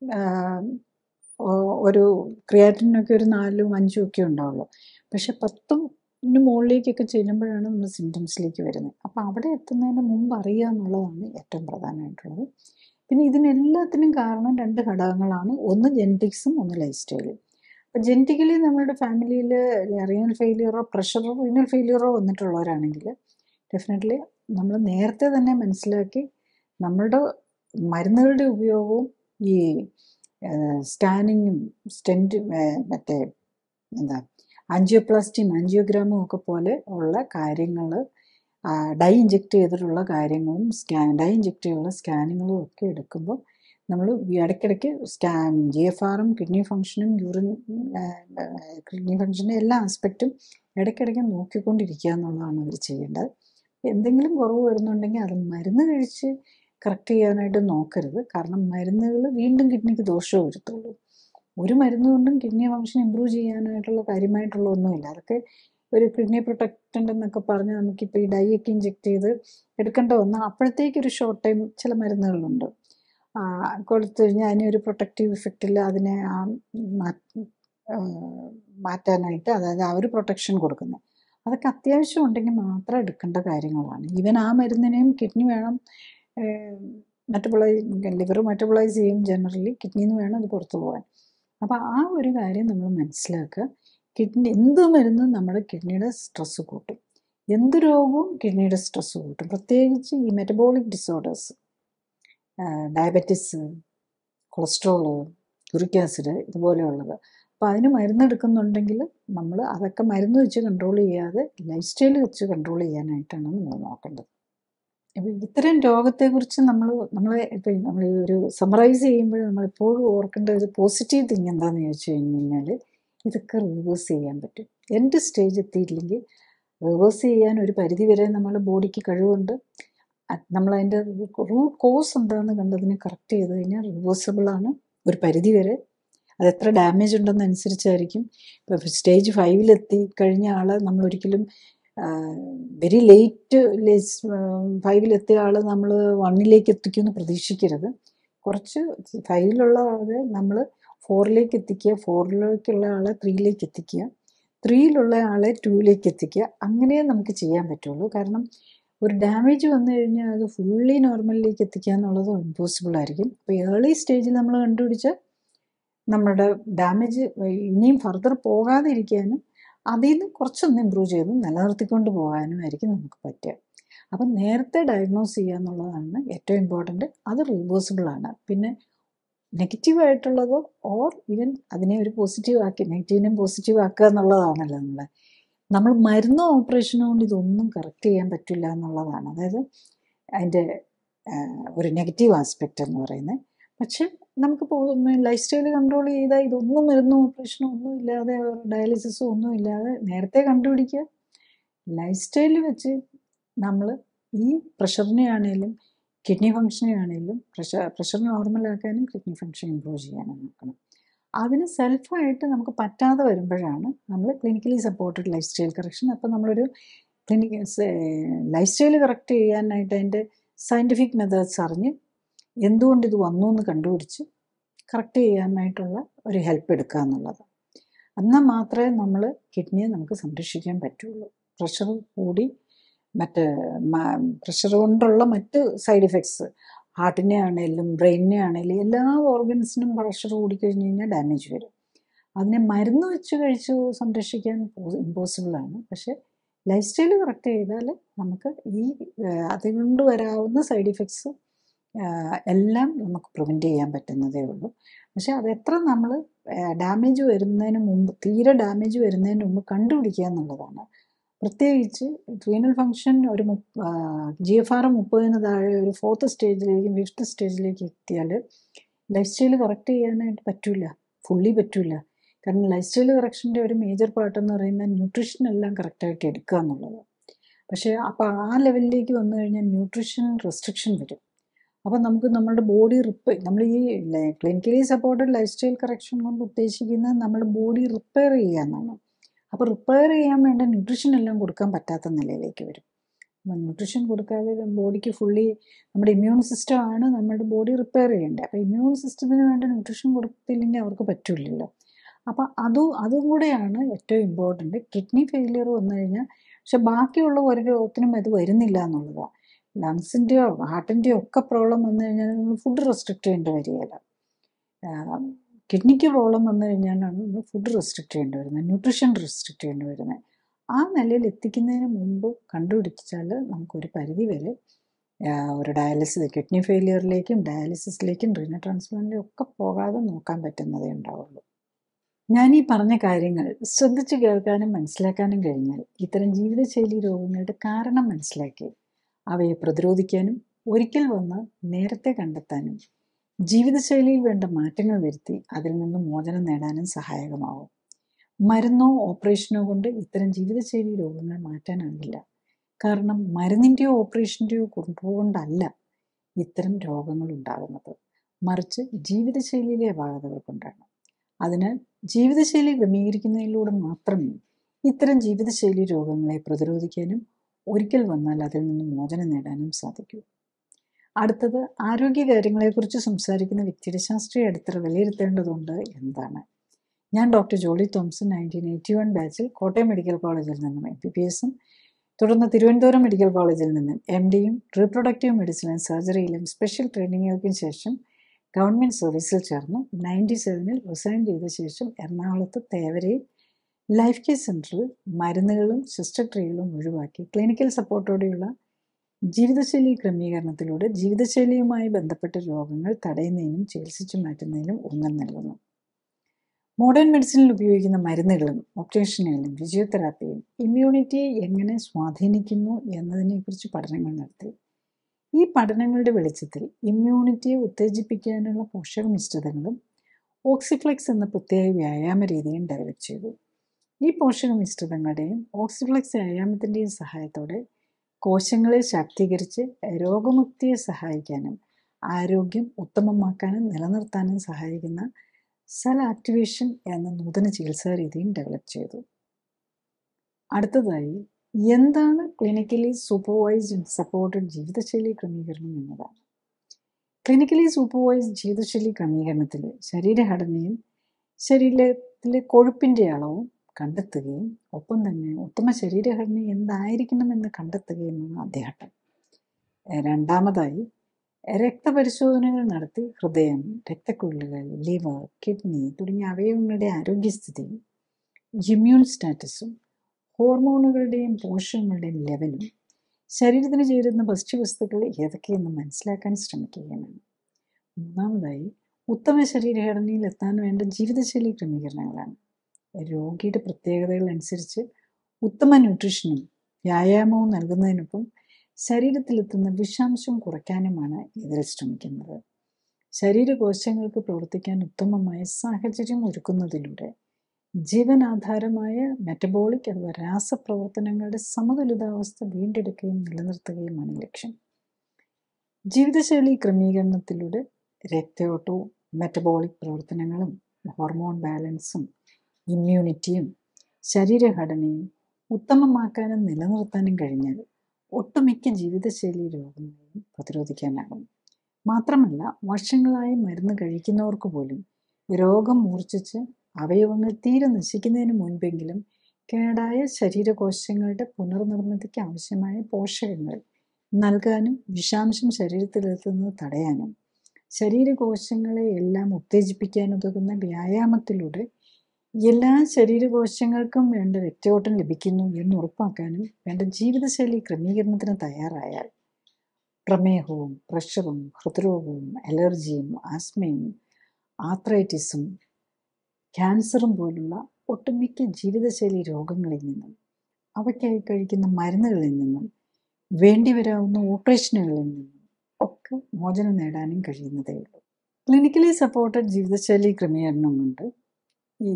ഒരു ക്രിയാറ്റിനൊക്കെ ഒരു നാലും അഞ്ചും ഒക്കെ ഉണ്ടാവുള്ളൂ പക്ഷെ പത്തും മുകളിലേക്കൊക്കെ ചെല്ലുമ്പോഴാണ് നമ്മൾ സിംറ്റംസിലേക്ക് വരുന്നത് അപ്പോൾ അവിടെ എത്തുന്നതിന് മുമ്പ് അറിയുക എന്നുള്ളതാണ് ഏറ്റവും പ്രധാനമായിട്ടുള്ളത് പിന്നെ ഇതിനെല്ലാത്തിനും കാരണം രണ്ട് ഘടകങ്ങളാണ് ഒന്ന് ജെനറ്റിക്സും ഒന്ന് ലൈഫ് സ്റ്റൈലും അപ്പോൾ ജെനറ്റിക്കലി നമ്മുടെ ഫാമിലിയിൽ റീനൽ ഫെയിലിയറോ പ്രഷറോ റീനൽ ഫെയിലിയറോ വന്നിട്ടുള്ളവരാണെങ്കിൽ ഡെഫിനറ്റ്ലി നമ്മൾ നേരത്തെ തന്നെ മനസ്സിലാക്കി നമ്മളുടെ മരുന്നുകളുടെ ഉപയോഗവും ഈ സ്കാനിങ്ങും സ്റ്റെൻറ്റ് മറ്റേ എന്താ ആൻജിയോപ്ലാസ്റ്റിയും ആൻജിയോഗ്രാമും ഒക്കെ പോലെ ഉള്ള കാര്യങ്ങൾ ഡൈ ഇഞ്ചെക്ട് ചെയ്തിട്ടുള്ള കാര്യങ്ങളും സ്കാൻ ഡൈ ഇഞ്ചെക്ട് ചെയ്തുള്ള സ്കാനിങ്ങും ഒക്കെ എടുക്കുമ്പോൾ നമ്മൾ ഇടയ്ക്കിടയ്ക്ക് സ്കാൻ ജി എഫ് ആറും കിഡ്നി ഫങ്ഷനും യൂറിൻ കിഡ്നി ഫങ്ഷനും എല്ലാ ആസ്പെക്റ്റും ഇടയ്ക്കിടയ്ക്ക് നോക്കിക്കൊണ്ടിരിക്കുക എന്നുള്ളതാണ് അവർ ചെയ്യേണ്ടത് എന്തെങ്കിലും കുറവ് വരുന്നുണ്ടെങ്കിൽ അത് മരുന്ന് കഴിച്ച് കറക്റ്റ് ചെയ്യാനായിട്ട് നോക്കരുത് കാരണം മരുന്നുകൾ വീണ്ടും കിഡ്നിക്ക് ദോഷം വരുത്തുള്ളൂ ഒരു മരുന്ന് കൊണ്ടും കിഡ്നി ഫങ്ഷൻ ഇമ്പ്രൂവ് ചെയ്യാനായിട്ടുള്ള കാര്യമായിട്ടുള്ള ഒന്നുമില്ല അതൊക്കെ ഒരു കിഡ്നി പ്രൊട്ടക്റ്റൻ്റ് എന്നൊക്കെ പറഞ്ഞ് നമുക്കിപ്പോൾ ഈ ഡൈ ഒക്കെ ഇഞ്ചെക്ട് ചെയ്ത് എടുക്കേണ്ട വന്നാൽ അപ്പോഴത്തേക്ക് ഒരു ഷോർട്ട് ടൈം ചില മരുന്നുകളുണ്ട് കൊടുത്തു കഴിഞ്ഞാൽ അതിനൊരു പ്രൊട്ടക്റ്റീവ് ഇഫക്റ്റിൽ അതിനെ മാറ്റാനായിട്ട് അതായത് ആ ഒരു പ്രൊട്ടക്ഷൻ കൊടുക്കുന്നത് അതൊക്കെ അത്യാവശ്യം ഉണ്ടെങ്കിൽ മാത്രം എടുക്കേണ്ട കാര്യങ്ങളാണ് ഈവൻ ആ മരുന്നിനെയും കിഡ്നി വേണം മെറ്റബിളൈസ് ലിവർ മെറ്റബിളൈസ് ചെയ്യും ജനറലി കിഡ്നിയിൽ നിന്ന് വേണം അത് പുറത്തു പോകാൻ അപ്പോൾ ആ ഒരു കാര്യം നമ്മൾ മനസ്സിലാക്കുക കിഡ്നി എന്ത് മരുന്നും നമ്മുടെ കിഡ്നിയുടെ സ്ട്രെസ്സ് കൂട്ടും എന്ത് രോഗവും കിഡ്നിയുടെ സ്ട്രെസ്സ് കൂട്ടും പ്രത്യേകിച്ച് ഈ metabolic disorders diabetes cholesterol uric acid ഇതുപോലെയുള്ളത് അപ്പോൾ അതിന് മരുന്നെടുക്കുന്നുണ്ടെങ്കിൽ നമ്മൾ അതൊക്കെ മരുന്ന് വെച്ച് കൺട്രോൾ ചെയ്യാതെ ലൈഫ് സ്റ്റൈൽ വെച്ച് കൺട്രോൾ ചെയ്യാനായിട്ടാണ് നമ്മൾ നോക്കേണ്ടത് അപ്പോൾ ഇത്തരം രോഗത്തെക്കുറിച്ച് നമ്മൾ നമ്മളെ ഇപ്പോൾ നമ്മൾ ഒരു സമറൈസ് ചെയ്യുമ്പോൾ നമ്മൾ എപ്പോഴും ഓർക്കേണ്ട ഒരു പോസിറ്റീവ് തിങ് എന്താണെന്ന് ചോദിച്ചു കഴിഞ്ഞ് കഴിഞ്ഞാൽ ഇതൊക്കെ റിവേഴ്സ് ചെയ്യാൻ പറ്റും എൻ്റെ സ്റ്റേജ് എത്തിയില്ലെങ്കിൽ റിവേഴ്സ് ചെയ്യാൻ ഒരു പരിധി വരെ നമ്മുടെ ബോഡിക്ക് കഴിവുണ്ട് നമ്മൾ അതിൻ്റെ റൂട്ട് കോസ് എന്താണെന്ന് കണ്ടതിനെ കറക്റ്റ് ചെയ്ത് കഴിഞ്ഞാൽ റിവേഴ്സിബിൾ ആണ് ഒരു പരിധി വരെ അത് എത്ര ഡാമേജ് ഉണ്ടെന്ന് അനുസരിച്ചായിരിക്കും ഇപ്പോൾ സ്റ്റേജ് ഫൈവിലെത്തി കഴിഞ്ഞ ആൾ നമ്മൾ ഒരിക്കലും വെരി ലേറ്റ് ഫൈവിലെത്തിയ ആൾ നമ്മൾ വണ്ണിലേക്ക് എത്തിക്കുമെന്ന് പ്രതീക്ഷിക്കരുത് കുറച്ച് ഫൈവിലുള്ള ആളെ നമ്മൾ ഫോറിലേക്ക് എത്തിക്കുക ഫോറിലേക്കുള്ള ആളെ ത്രീയിലേക്ക് എത്തിക്കുക ത്രീയിലുള്ള ആളെ ടൂയിലേക്ക് എത്തിക്കുക അങ്ങനെ നമുക്ക് ചെയ്യാൻ പറ്റുള്ളൂ കാരണം ഒരു ഡാമേജ് വന്നു കഴിഞ്ഞാൽ അത് ഫുള്ളി നോർമലിലേക്ക് എത്തിക്കുക എന്നുള്ളത് ഇമ്പോസിബിൾ ആയിരിക്കും അപ്പോൾ ഏർലി സ്റ്റേജിൽ നമ്മൾ കണ്ടുപിടിച്ച നമ്മുടെ ഡാമേജ് ഇനിയും ഫർദർ പോകാതിരിക്കാനും അതിൽ നിന്ന് കുറച്ചൊന്ന് ഇമ്പ്രൂവ് ചെയ്ത് നിലനിർത്തിക്കൊണ്ട് പോകാനും ആയിരിക്കും നമുക്ക് പറ്റുക അപ്പം നേരത്തെ ഡയഗ്നോസ് ചെയ്യുക എന്നുള്ളതാണ് ഏറ്റവും ഇമ്പോർട്ടൻറ്റ് അത് റിവേഴ്സിബിൾ ആണ് പിന്നെ നെഗറ്റീവായിട്ടുള്ളത് ഓർ ഈവൻ അതിനെ ഒരു പോസിറ്റീവ് ആക്കി നെഗറ്റീവിനെയും പോസിറ്റീവ് ആക്കുക എന്നുള്ളതാണല്ലോ നമ്മൾ നമ്മൾ മരുന്നോ ഓപ്പറേഷനോ കൊണ്ട് ഇതൊന്നും കറക്റ്റ് ചെയ്യാൻ പറ്റില്ല എന്നുള്ളതാണ് അതായത് അതിൻ്റെ ഒരു നെഗറ്റീവ് ആസ്പെക്റ്റ് എന്ന് പറയുന്നത് പക്ഷെ നമുക്ക് ലൈഫ് സ്റ്റൈൽ കൺട്രോൾ ചെയ്താൽ ഇതൊന്നും മരുന്നോ ഓപ്പറേഷനോ ഒന്നും ഇല്ലാതെ ഡയാലിസിസോ ഒന്നും ഇല്ലാതെ നേരത്തെ കണ്ടുപിടിക്കുക ലൈഫ് സ്റ്റൈൽ വെച്ച് നമ്മൾ ഈ പ്രഷറിനെ ആണെങ്കിലും കിഡ്നി ഫങ്ഷനെ ആണെങ്കിലും പ്രഷർ പ്രഷർ നോർമലാക്കാനും കിഡ്നി ഫങ്ഷൻ ഇമ്പ്രൂവ് ചെയ്യാനും നോക്കണം അതിന് സെൽഫായിട്ട് നമുക്ക് പറ്റാതെ വരുമ്പോഴാണ് നമ്മൾ clinically supported lifestyle correction അപ്പോൾ നമ്മളൊരു ക്ലിനിക് ലൈഫ് സ്റ്റൈൽ കറക്റ്റ് ചെയ്യാനായിട്ട് അതിൻ്റെ സയൻറ്റിഫിക് മെത്തേഡ്സ് അറിഞ്ഞ് എന്തുകൊണ്ട് ഇത് വന്നു എന്ന് കണ്ടുപിടിച്ച് കറക്റ്റ് ചെയ്യാനായിട്ടുള്ള ഒരു ഹെൽപ്പ് എടുക്കുക എന്നുള്ളത് എന്നാൽ മാത്രമേ നമ്മൾ കിഡ്നിയെ നമുക്ക് സംരക്ഷിക്കാൻ പറ്റുള്ളൂ പ്രഷർ കൂടി മറ്റ് പ്രഷർ കൊണ്ടുള്ള മറ്റ് സൈഡ് ഇഫക്ട്സ് ഹാർട്ടിനെ ആണെങ്കിലും ബ്രെയിനിനെ ആണെങ്കിലും എല്ലാ ഓർഗൻസിനും പ്രഷർ കൂടിക്കഴിഞ്ഞ് കഴിഞ്ഞാൽ ഡാമേജ് വരും അതിനെ മരുന്ന് വെച്ച് കഴിച്ച് സംരക്ഷിക്കാൻ ഇമ്പോസിബിളാണ് പക്ഷേ ലൈഫ് സ്റ്റൈൽ കറക്റ്റ് ചെയ്താൽ നമുക്ക് ഈ അതുകൊണ്ട് വരാവുന്ന സൈഡ് ഇഫക്ട്സ് എല്ലാം നമുക്ക് പ്രിവെൻറ്റ് ചെയ്യാൻ പറ്റുന്നതേ ഉള്ളൂ പക്ഷേ അത് എത്ര നമ്മൾ ഡാമേജ് വരുന്നതിന് മുമ്പ് തീരെ ഡാമേജ് വരുന്നതിന് മുമ്പ് കണ്ടുപിടിക്കുക എന്നുള്ളതാണ് പ്രത്യേകിച്ച് റീനൽ ഫങ്ഷൻ ഒരു ജി എഫ് ആർ മുപ്പതിന് താഴെ ഒരു ഫോർത്ത് സ്റ്റേജിലേക്കും ഫിഫ്ത്ത് സ്റ്റേജിലേക്ക് എത്തിയാൽ ലൈഫ് സ്റ്റൈൽ കറക്റ്റ് ചെയ്യാനായിട്ട് പറ്റില്ല ഫുള്ളി പറ്റില്ല കാരണം ലൈഫ് സ്റ്റൈൽ കറക്ഷൻ്റെ ഒരു മേജർ പാർട്ട് എന്ന് പറയുന്നത് ന്യൂട്രീഷൻ എല്ലാം കറക്റ്റായിട്ട് എടുക്കുക എന്നുള്ളത് പക്ഷേ അപ്പോൾ ആ ലെവലിലേക്ക് വന്നു കഴിഞ്ഞാൽ ന്യൂട്രീഷൻ റെസ്ട്രിക്ഷൻ വരും അപ്പോൾ നമുക്ക് നമ്മുടെ ബോഡി റിപ്പയർ നമ്മൾ ഈ clinically supported lifestyle correction കൊണ്ട് ഉദ്ദേശിക്കുന്നത് നമ്മുടെ ബോഡി റിപ്പയർ ചെയ്യുക എന്നാണ് അപ്പോൾ റിപ്പയർ ചെയ്യാൻ വേണ്ട ന്യൂട്രീഷൻ എല്ലാം കൊടുക്കാൻ പറ്റാത്ത നിലയിലേക്ക് വരും ന്യൂട്രീഷൻ കൊടുക്കാതെ ബോഡിക്ക് ഫുള്ളി നമ്മുടെ ഇമ്മ്യൂൺ സിസ്റ്റമാണ് നമ്മുടെ ബോഡി റിപ്പയർ ചെയ്യേണ്ടത് അപ്പോൾ ഇമ്മ്യൂൺ സിസ്റ്റത്തിന് വേണ്ട ന്യൂട്രീഷൻ കൊടുത്തില്ലെങ്കിൽ അവർക്ക് പറ്റില്ലല്ലോ അപ്പോൾ അതും അതും കൂടെയാണ് ഏറ്റവും ഇമ്പോർട്ടൻ്റ് കിഡ്നി ഫെയിലിയർ വന്നു കഴിഞ്ഞാൽ പക്ഷെ ബാക്കിയുള്ള ഒരു രോഗത്തിനും അത് വരുന്നില്ല എന്നുള്ളതാണ് ലങ്സിൻ്റെയോ ഹാർട്ടിൻ്റെയോ ഒക്കെ പ്രോബ്ലം വന്നു കഴിഞ്ഞാൽ നമ്മൾ ഫുഡ് റെസ്ട്രിക്റ്റ് ചെയ്യേണ്ടി വരികയില്ല കിഡ്നിക്ക് പ്രോബ്ലം വന്നു കഴിഞ്ഞാലാണ് നമ്മൾ ഫുഡ് റെസ്ട്രിക്റ്റ് ചെയ്യേണ്ടി വരുന്നത് ന്യൂട്രീഷൻ റെസ്ട്രിക്റ്റ് ചെയ്യേണ്ടി വരുന്നത് ആ നിലയിൽ എത്തിക്കുന്നതിന് മുമ്പ് കണ്ടുപിടിച്ചാൽ നമുക്കൊരു പരിധി വരെ ഒരു ഡയാലിസിസ് കിഡ്നി ഫെയിലിയറിലേക്കും ഡയാലിസിസിലേക്കും റീനൽ ട്രാൻസ്പ്ലാന്റിലേക്കും ഒക്കെ പോകാതെ നോക്കാൻ പറ്റുന്നതേ ഉണ്ടാവുള്ളൂ ഞാൻ ഈ പറഞ്ഞ കാര്യങ്ങൾ ശ്രദ്ധിച്ചു കേൾക്കാനും മനസ്സിലാക്കാനും കഴിഞ്ഞാൽ ഇത്തരം ജീവിതശൈലി രോഗങ്ങളുടെ കാരണം മനസ്സിലാക്കി അവയെ പ്രതിരോധിക്കാനും ഒരിക്കൽ വന്ന് നേരത്തെ കണ്ടെത്താനും ജീവിതശൈലിയിൽ വേണ്ട മാറ്റങ്ങൾ വരുത്തി അതിൽ നിന്ന് മോചനം നേടാനും സഹായകമാവും മരുന്നോ ഓപ്പറേഷനോ കൊണ്ട് ഇത്തരം ജീവിതശൈലി രോഗങ്ങൾ മാറ്റാനാകില്ല കാരണം മരുന്നിൻ്റെയോ ഓപ്പറേഷൻ്റെയോ കൊണ്ടല്ല ഇത്തരം രോഗങ്ങൾ ഉണ്ടാകുന്നത് മറിച്ച് ജീവിതശൈലിയിലെ അപാകതകൾ കൊണ്ടാണ് അതിനാൽ ജീവിതശൈലി ക്രമീകരിക്കുന്നതിലൂടെ മാത്രമേ ഇത്തരം ജീവിതശൈലി രോഗങ്ങളെ പ്രതിരോധിക്കാനും ഒരിക്കൽ വന്നാൽ അതിൽ നിന്ന് മോചനം നേടാനും സാധിക്കൂ അടുത്തത് ആരോഗ്യകാര്യങ്ങളെക്കുറിച്ച് സംസാരിക്കുന്ന വ്യക്തിയുടെ ശാസ്ത്രീയ അടിത്തറ വിലയിരുത്തേണ്ടതുണ്ട് എന്താണ് ഞാൻ doctor Jolly Thomson nineteen eighty one ബാച്ചിൽ കോട്ടയം മെഡിക്കൽ കോളേജിൽ നിന്നും എം പി പി എസും തുടർന്ന് തിരുവനന്തപുരം മെഡിക്കൽ കോളേജിൽ നിന്നും എം ഡിയും റീപ്രൊഡക്റ്റീവ് മെഡിസിനും സർജറിയിലും സ്പെഷ്യൽ ട്രെയിനിങ്ങുകൾക്കും ശേഷം ഗവൺമെൻറ് സർവീസിൽ ചേർന്നു നയൻറ്റി സെവനിൽ റിസൈൻ ചെയ്ത ശേഷം എറണാകുളത്ത് തേവരയിൽ ലൈഫ് കെയർ സെൻറ്ററിൽ മരുന്നുകളും ശസ്ത്രക്രിയകളും ഒഴിവാക്കി ക്ലിനിക്കൽ സപ്പോർട്ടോടെയുള്ള ജീവിതശൈലി ക്രമീകരണത്തിലൂടെ ജീവിതശൈലിയുമായി ബന്ധപ്പെട്ട രോഗങ്ങൾ തടയുന്നതിനും ചികിത്സിച്ചു മാറ്റുന്നതിനും ഊന്നൽ നൽകുന്നു മോഡേൺ മെഡിസിനിൽ ഉപയോഗിക്കുന്ന മരുന്നുകളും ഓപ്പറേഷനുകളും ഫിസിയോതെറാപ്പിയും ഇമ്മ്യൂണിറ്റിയെ എങ്ങനെ സ്വാധീനിക്കുന്നു എന്നതിനെക്കുറിച്ച് പഠനങ്ങൾ നടത്തി ഈ പഠനങ്ങളുടെ വെളിച്ചത്തിൽ ഇമ്മ്യൂണിറ്റിയെ ഉത്തേജിപ്പിക്കാനുള്ള പോഷക മിശ്രിതങ്ങളും ഓക്സിഫ്ലെക്സ് എന്ന പ്രത്യേക വ്യായാമ രീതിയും ഡെവലപ്പ് ചെയ്തു ഈ പോഷക മിശ്രിതങ്ങളുടെയും ഓക്സിഫ്ലെക്സ് വ്യായാമത്തിൻ്റെയും സഹായത്തോടെ കോശങ്ങളെ ശാക്തീകരിച്ച് രോഗമുക്തിയെ സഹായിക്കാനും ആരോഗ്യം ഉത്തമമാക്കാനും നിലനിർത്താനും സഹായിക്കുന്ന സെൽ ആക്ടിവേഷൻ എന്ന നൂതന ചികിത്സാ രീതിയും ഡെവലപ്പ് ചെയ്തു അടുത്തതായി എന്താണ് ക്ലിനിക്കലി സൂപ്പർവൈസ്ഡ് ആൻഡ് സപ്പോർട്ടഡ് ജീവിതശൈലി ക്രമീകരണം എന്നതാണ് ക്ലിനിക്കലി സൂപ്പർവൈസ്ഡ് ജീവിതശൈലി ക്രമീകരണത്തിൽ ശരീരഘടനയും ശരീരത്തിലെ കൊഴുപ്പിൻ്റെ അളവും കണ്ടെത്തുകയും ഒപ്പം തന്നെ ഉത്തമ ശരീരഘടന എന്തായിരിക്കണമെന്ന് കണ്ടെത്തുകയുമാണ് ആദ്യഘട്ടം രണ്ടാമതായി രക്തപരിശോധനകൾ നടത്തി ഹൃദയം രക്തക്കുഴലുകൾ ലിവർ കിഡ്നി തുടങ്ങിയ അവയവങ്ങളുടെ ആരോഗ്യസ്ഥിതിയും ഇമ്മ്യൂൺ സ്റ്റാറ്റസും ഹോർമോണുകളുടെയും പോഷകങ്ങളുടെയും ലെവലും ശരീരത്തിന് ചേരുന്ന ഭക്ഷ്യവസ്തുക്കൾ ഏതൊക്കെയെന്ന് മനസ്സിലാക്കാൻ ശ്രമിക്കുകയാണ് മൂന്നാമതായി ഉത്തമ ശരീരഘടനയിൽ എത്താൻ വേണ്ട ജീവിതശൈലി ക്രമീകരണങ്ങളാണ് രോഗിയുടെ പ്രത്യേകതകൾ അനുസരിച്ച് ഉത്തമ ന്യൂട്രീഷനും വ്യായാമവും നൽകുന്നതിനൊപ്പം ശരീരത്തിലെത്തുന്ന വിഷാംശം കുറയ്ക്കാനുമാണ് ഇതിൽ ശ്രമിക്കുന്നത് ശരീരകോശങ്ങൾക്ക് പ്രവർത്തിക്കാൻ ഉത്തമമായ സാഹചര്യം ഒരുക്കുന്നതിലൂടെ ജീവനാധാരമായ മെറ്റബോളിക് അഥവാ രാസപ്രവർത്തനങ്ങളുടെ സമതുലിതാവസ്ഥ വീണ്ടെടുക്കുകയും നിലനിർത്തുകയുമാണ് ലക്ഷ്യം ജീവിതശൈലി ക്രമീകരണത്തിലൂടെ രക്തയോട്ടവും മെറ്റബോളിക് പ്രവർത്തനങ്ങളും ഹോർമോൺ ബാലൻസും ഇമ്മ്യൂണിറ്റിയും ശരീരഘടനയും ഉത്തമമാക്കാനും നിലനിർത്താനും കഴിഞ്ഞാൽ ഒട്ടുമിക്ക ജീവിതശൈലി രോഗങ്ങളെയും പ്രതിരോധിക്കാനാകും മാത്രമല്ല വർഷങ്ങളായി മരുന്ന് കഴിക്കുന്നവർക്ക് പോലും രോഗം മൂർച്ഛിച്ച് അവയവങ്ങൾ തീരെ നശിക്കുന്നതിന് മുൻപെങ്കിലും കേടായ ശരീരകോശങ്ങളുടെ പുനർനിർമ്മിതിക്ക് ആവശ്യമായ പോഷകങ്ങൾ നൽകാനും വിഷാംശം ശരീരത്തിലെത്തുന്നത് തടയാനും ശരീരകോശങ്ങളെ എല്ലാം ഉത്തേജിപ്പിക്കാനുതകുന്ന വ്യായാമത്തിലൂടെ എല്ലാ ശരീരകോശങ്ങൾക്കും വേണ്ട രക്തയോട്ടം ലഭിക്കുന്നു എന്ന് ഉറപ്പാക്കാനും വേണ്ട ജീവിതശൈലി ക്രമീകരണത്തിന് തയ്യാറായാൽ പ്രമേഹവും പ്രഷറും ഹൃദ്രോഗവും അലർജിയും ആസ്മയും ആത്രൈറ്റിസും ക്യാൻസറും പോലുള്ള ഒട്ടുമിക്ക ജീവിതശൈലി രോഗങ്ങളിൽ നിന്നും അവയ്ക്കായി കഴിക്കുന്ന മരുന്നുകളിൽ നിന്നും വേണ്ടിവരാവുന്ന ഓപ്പറേഷനുകളിൽ നിന്നും ഒക്കെ മോചനം നേടാനും കഴിയുന്നതേ ഉള്ളൂ ക്ലിനിക്കലി സപ്പോർട്ടഡ് ജീവിതശൈലി ക്രമീകരണം കൊണ്ട് ഈ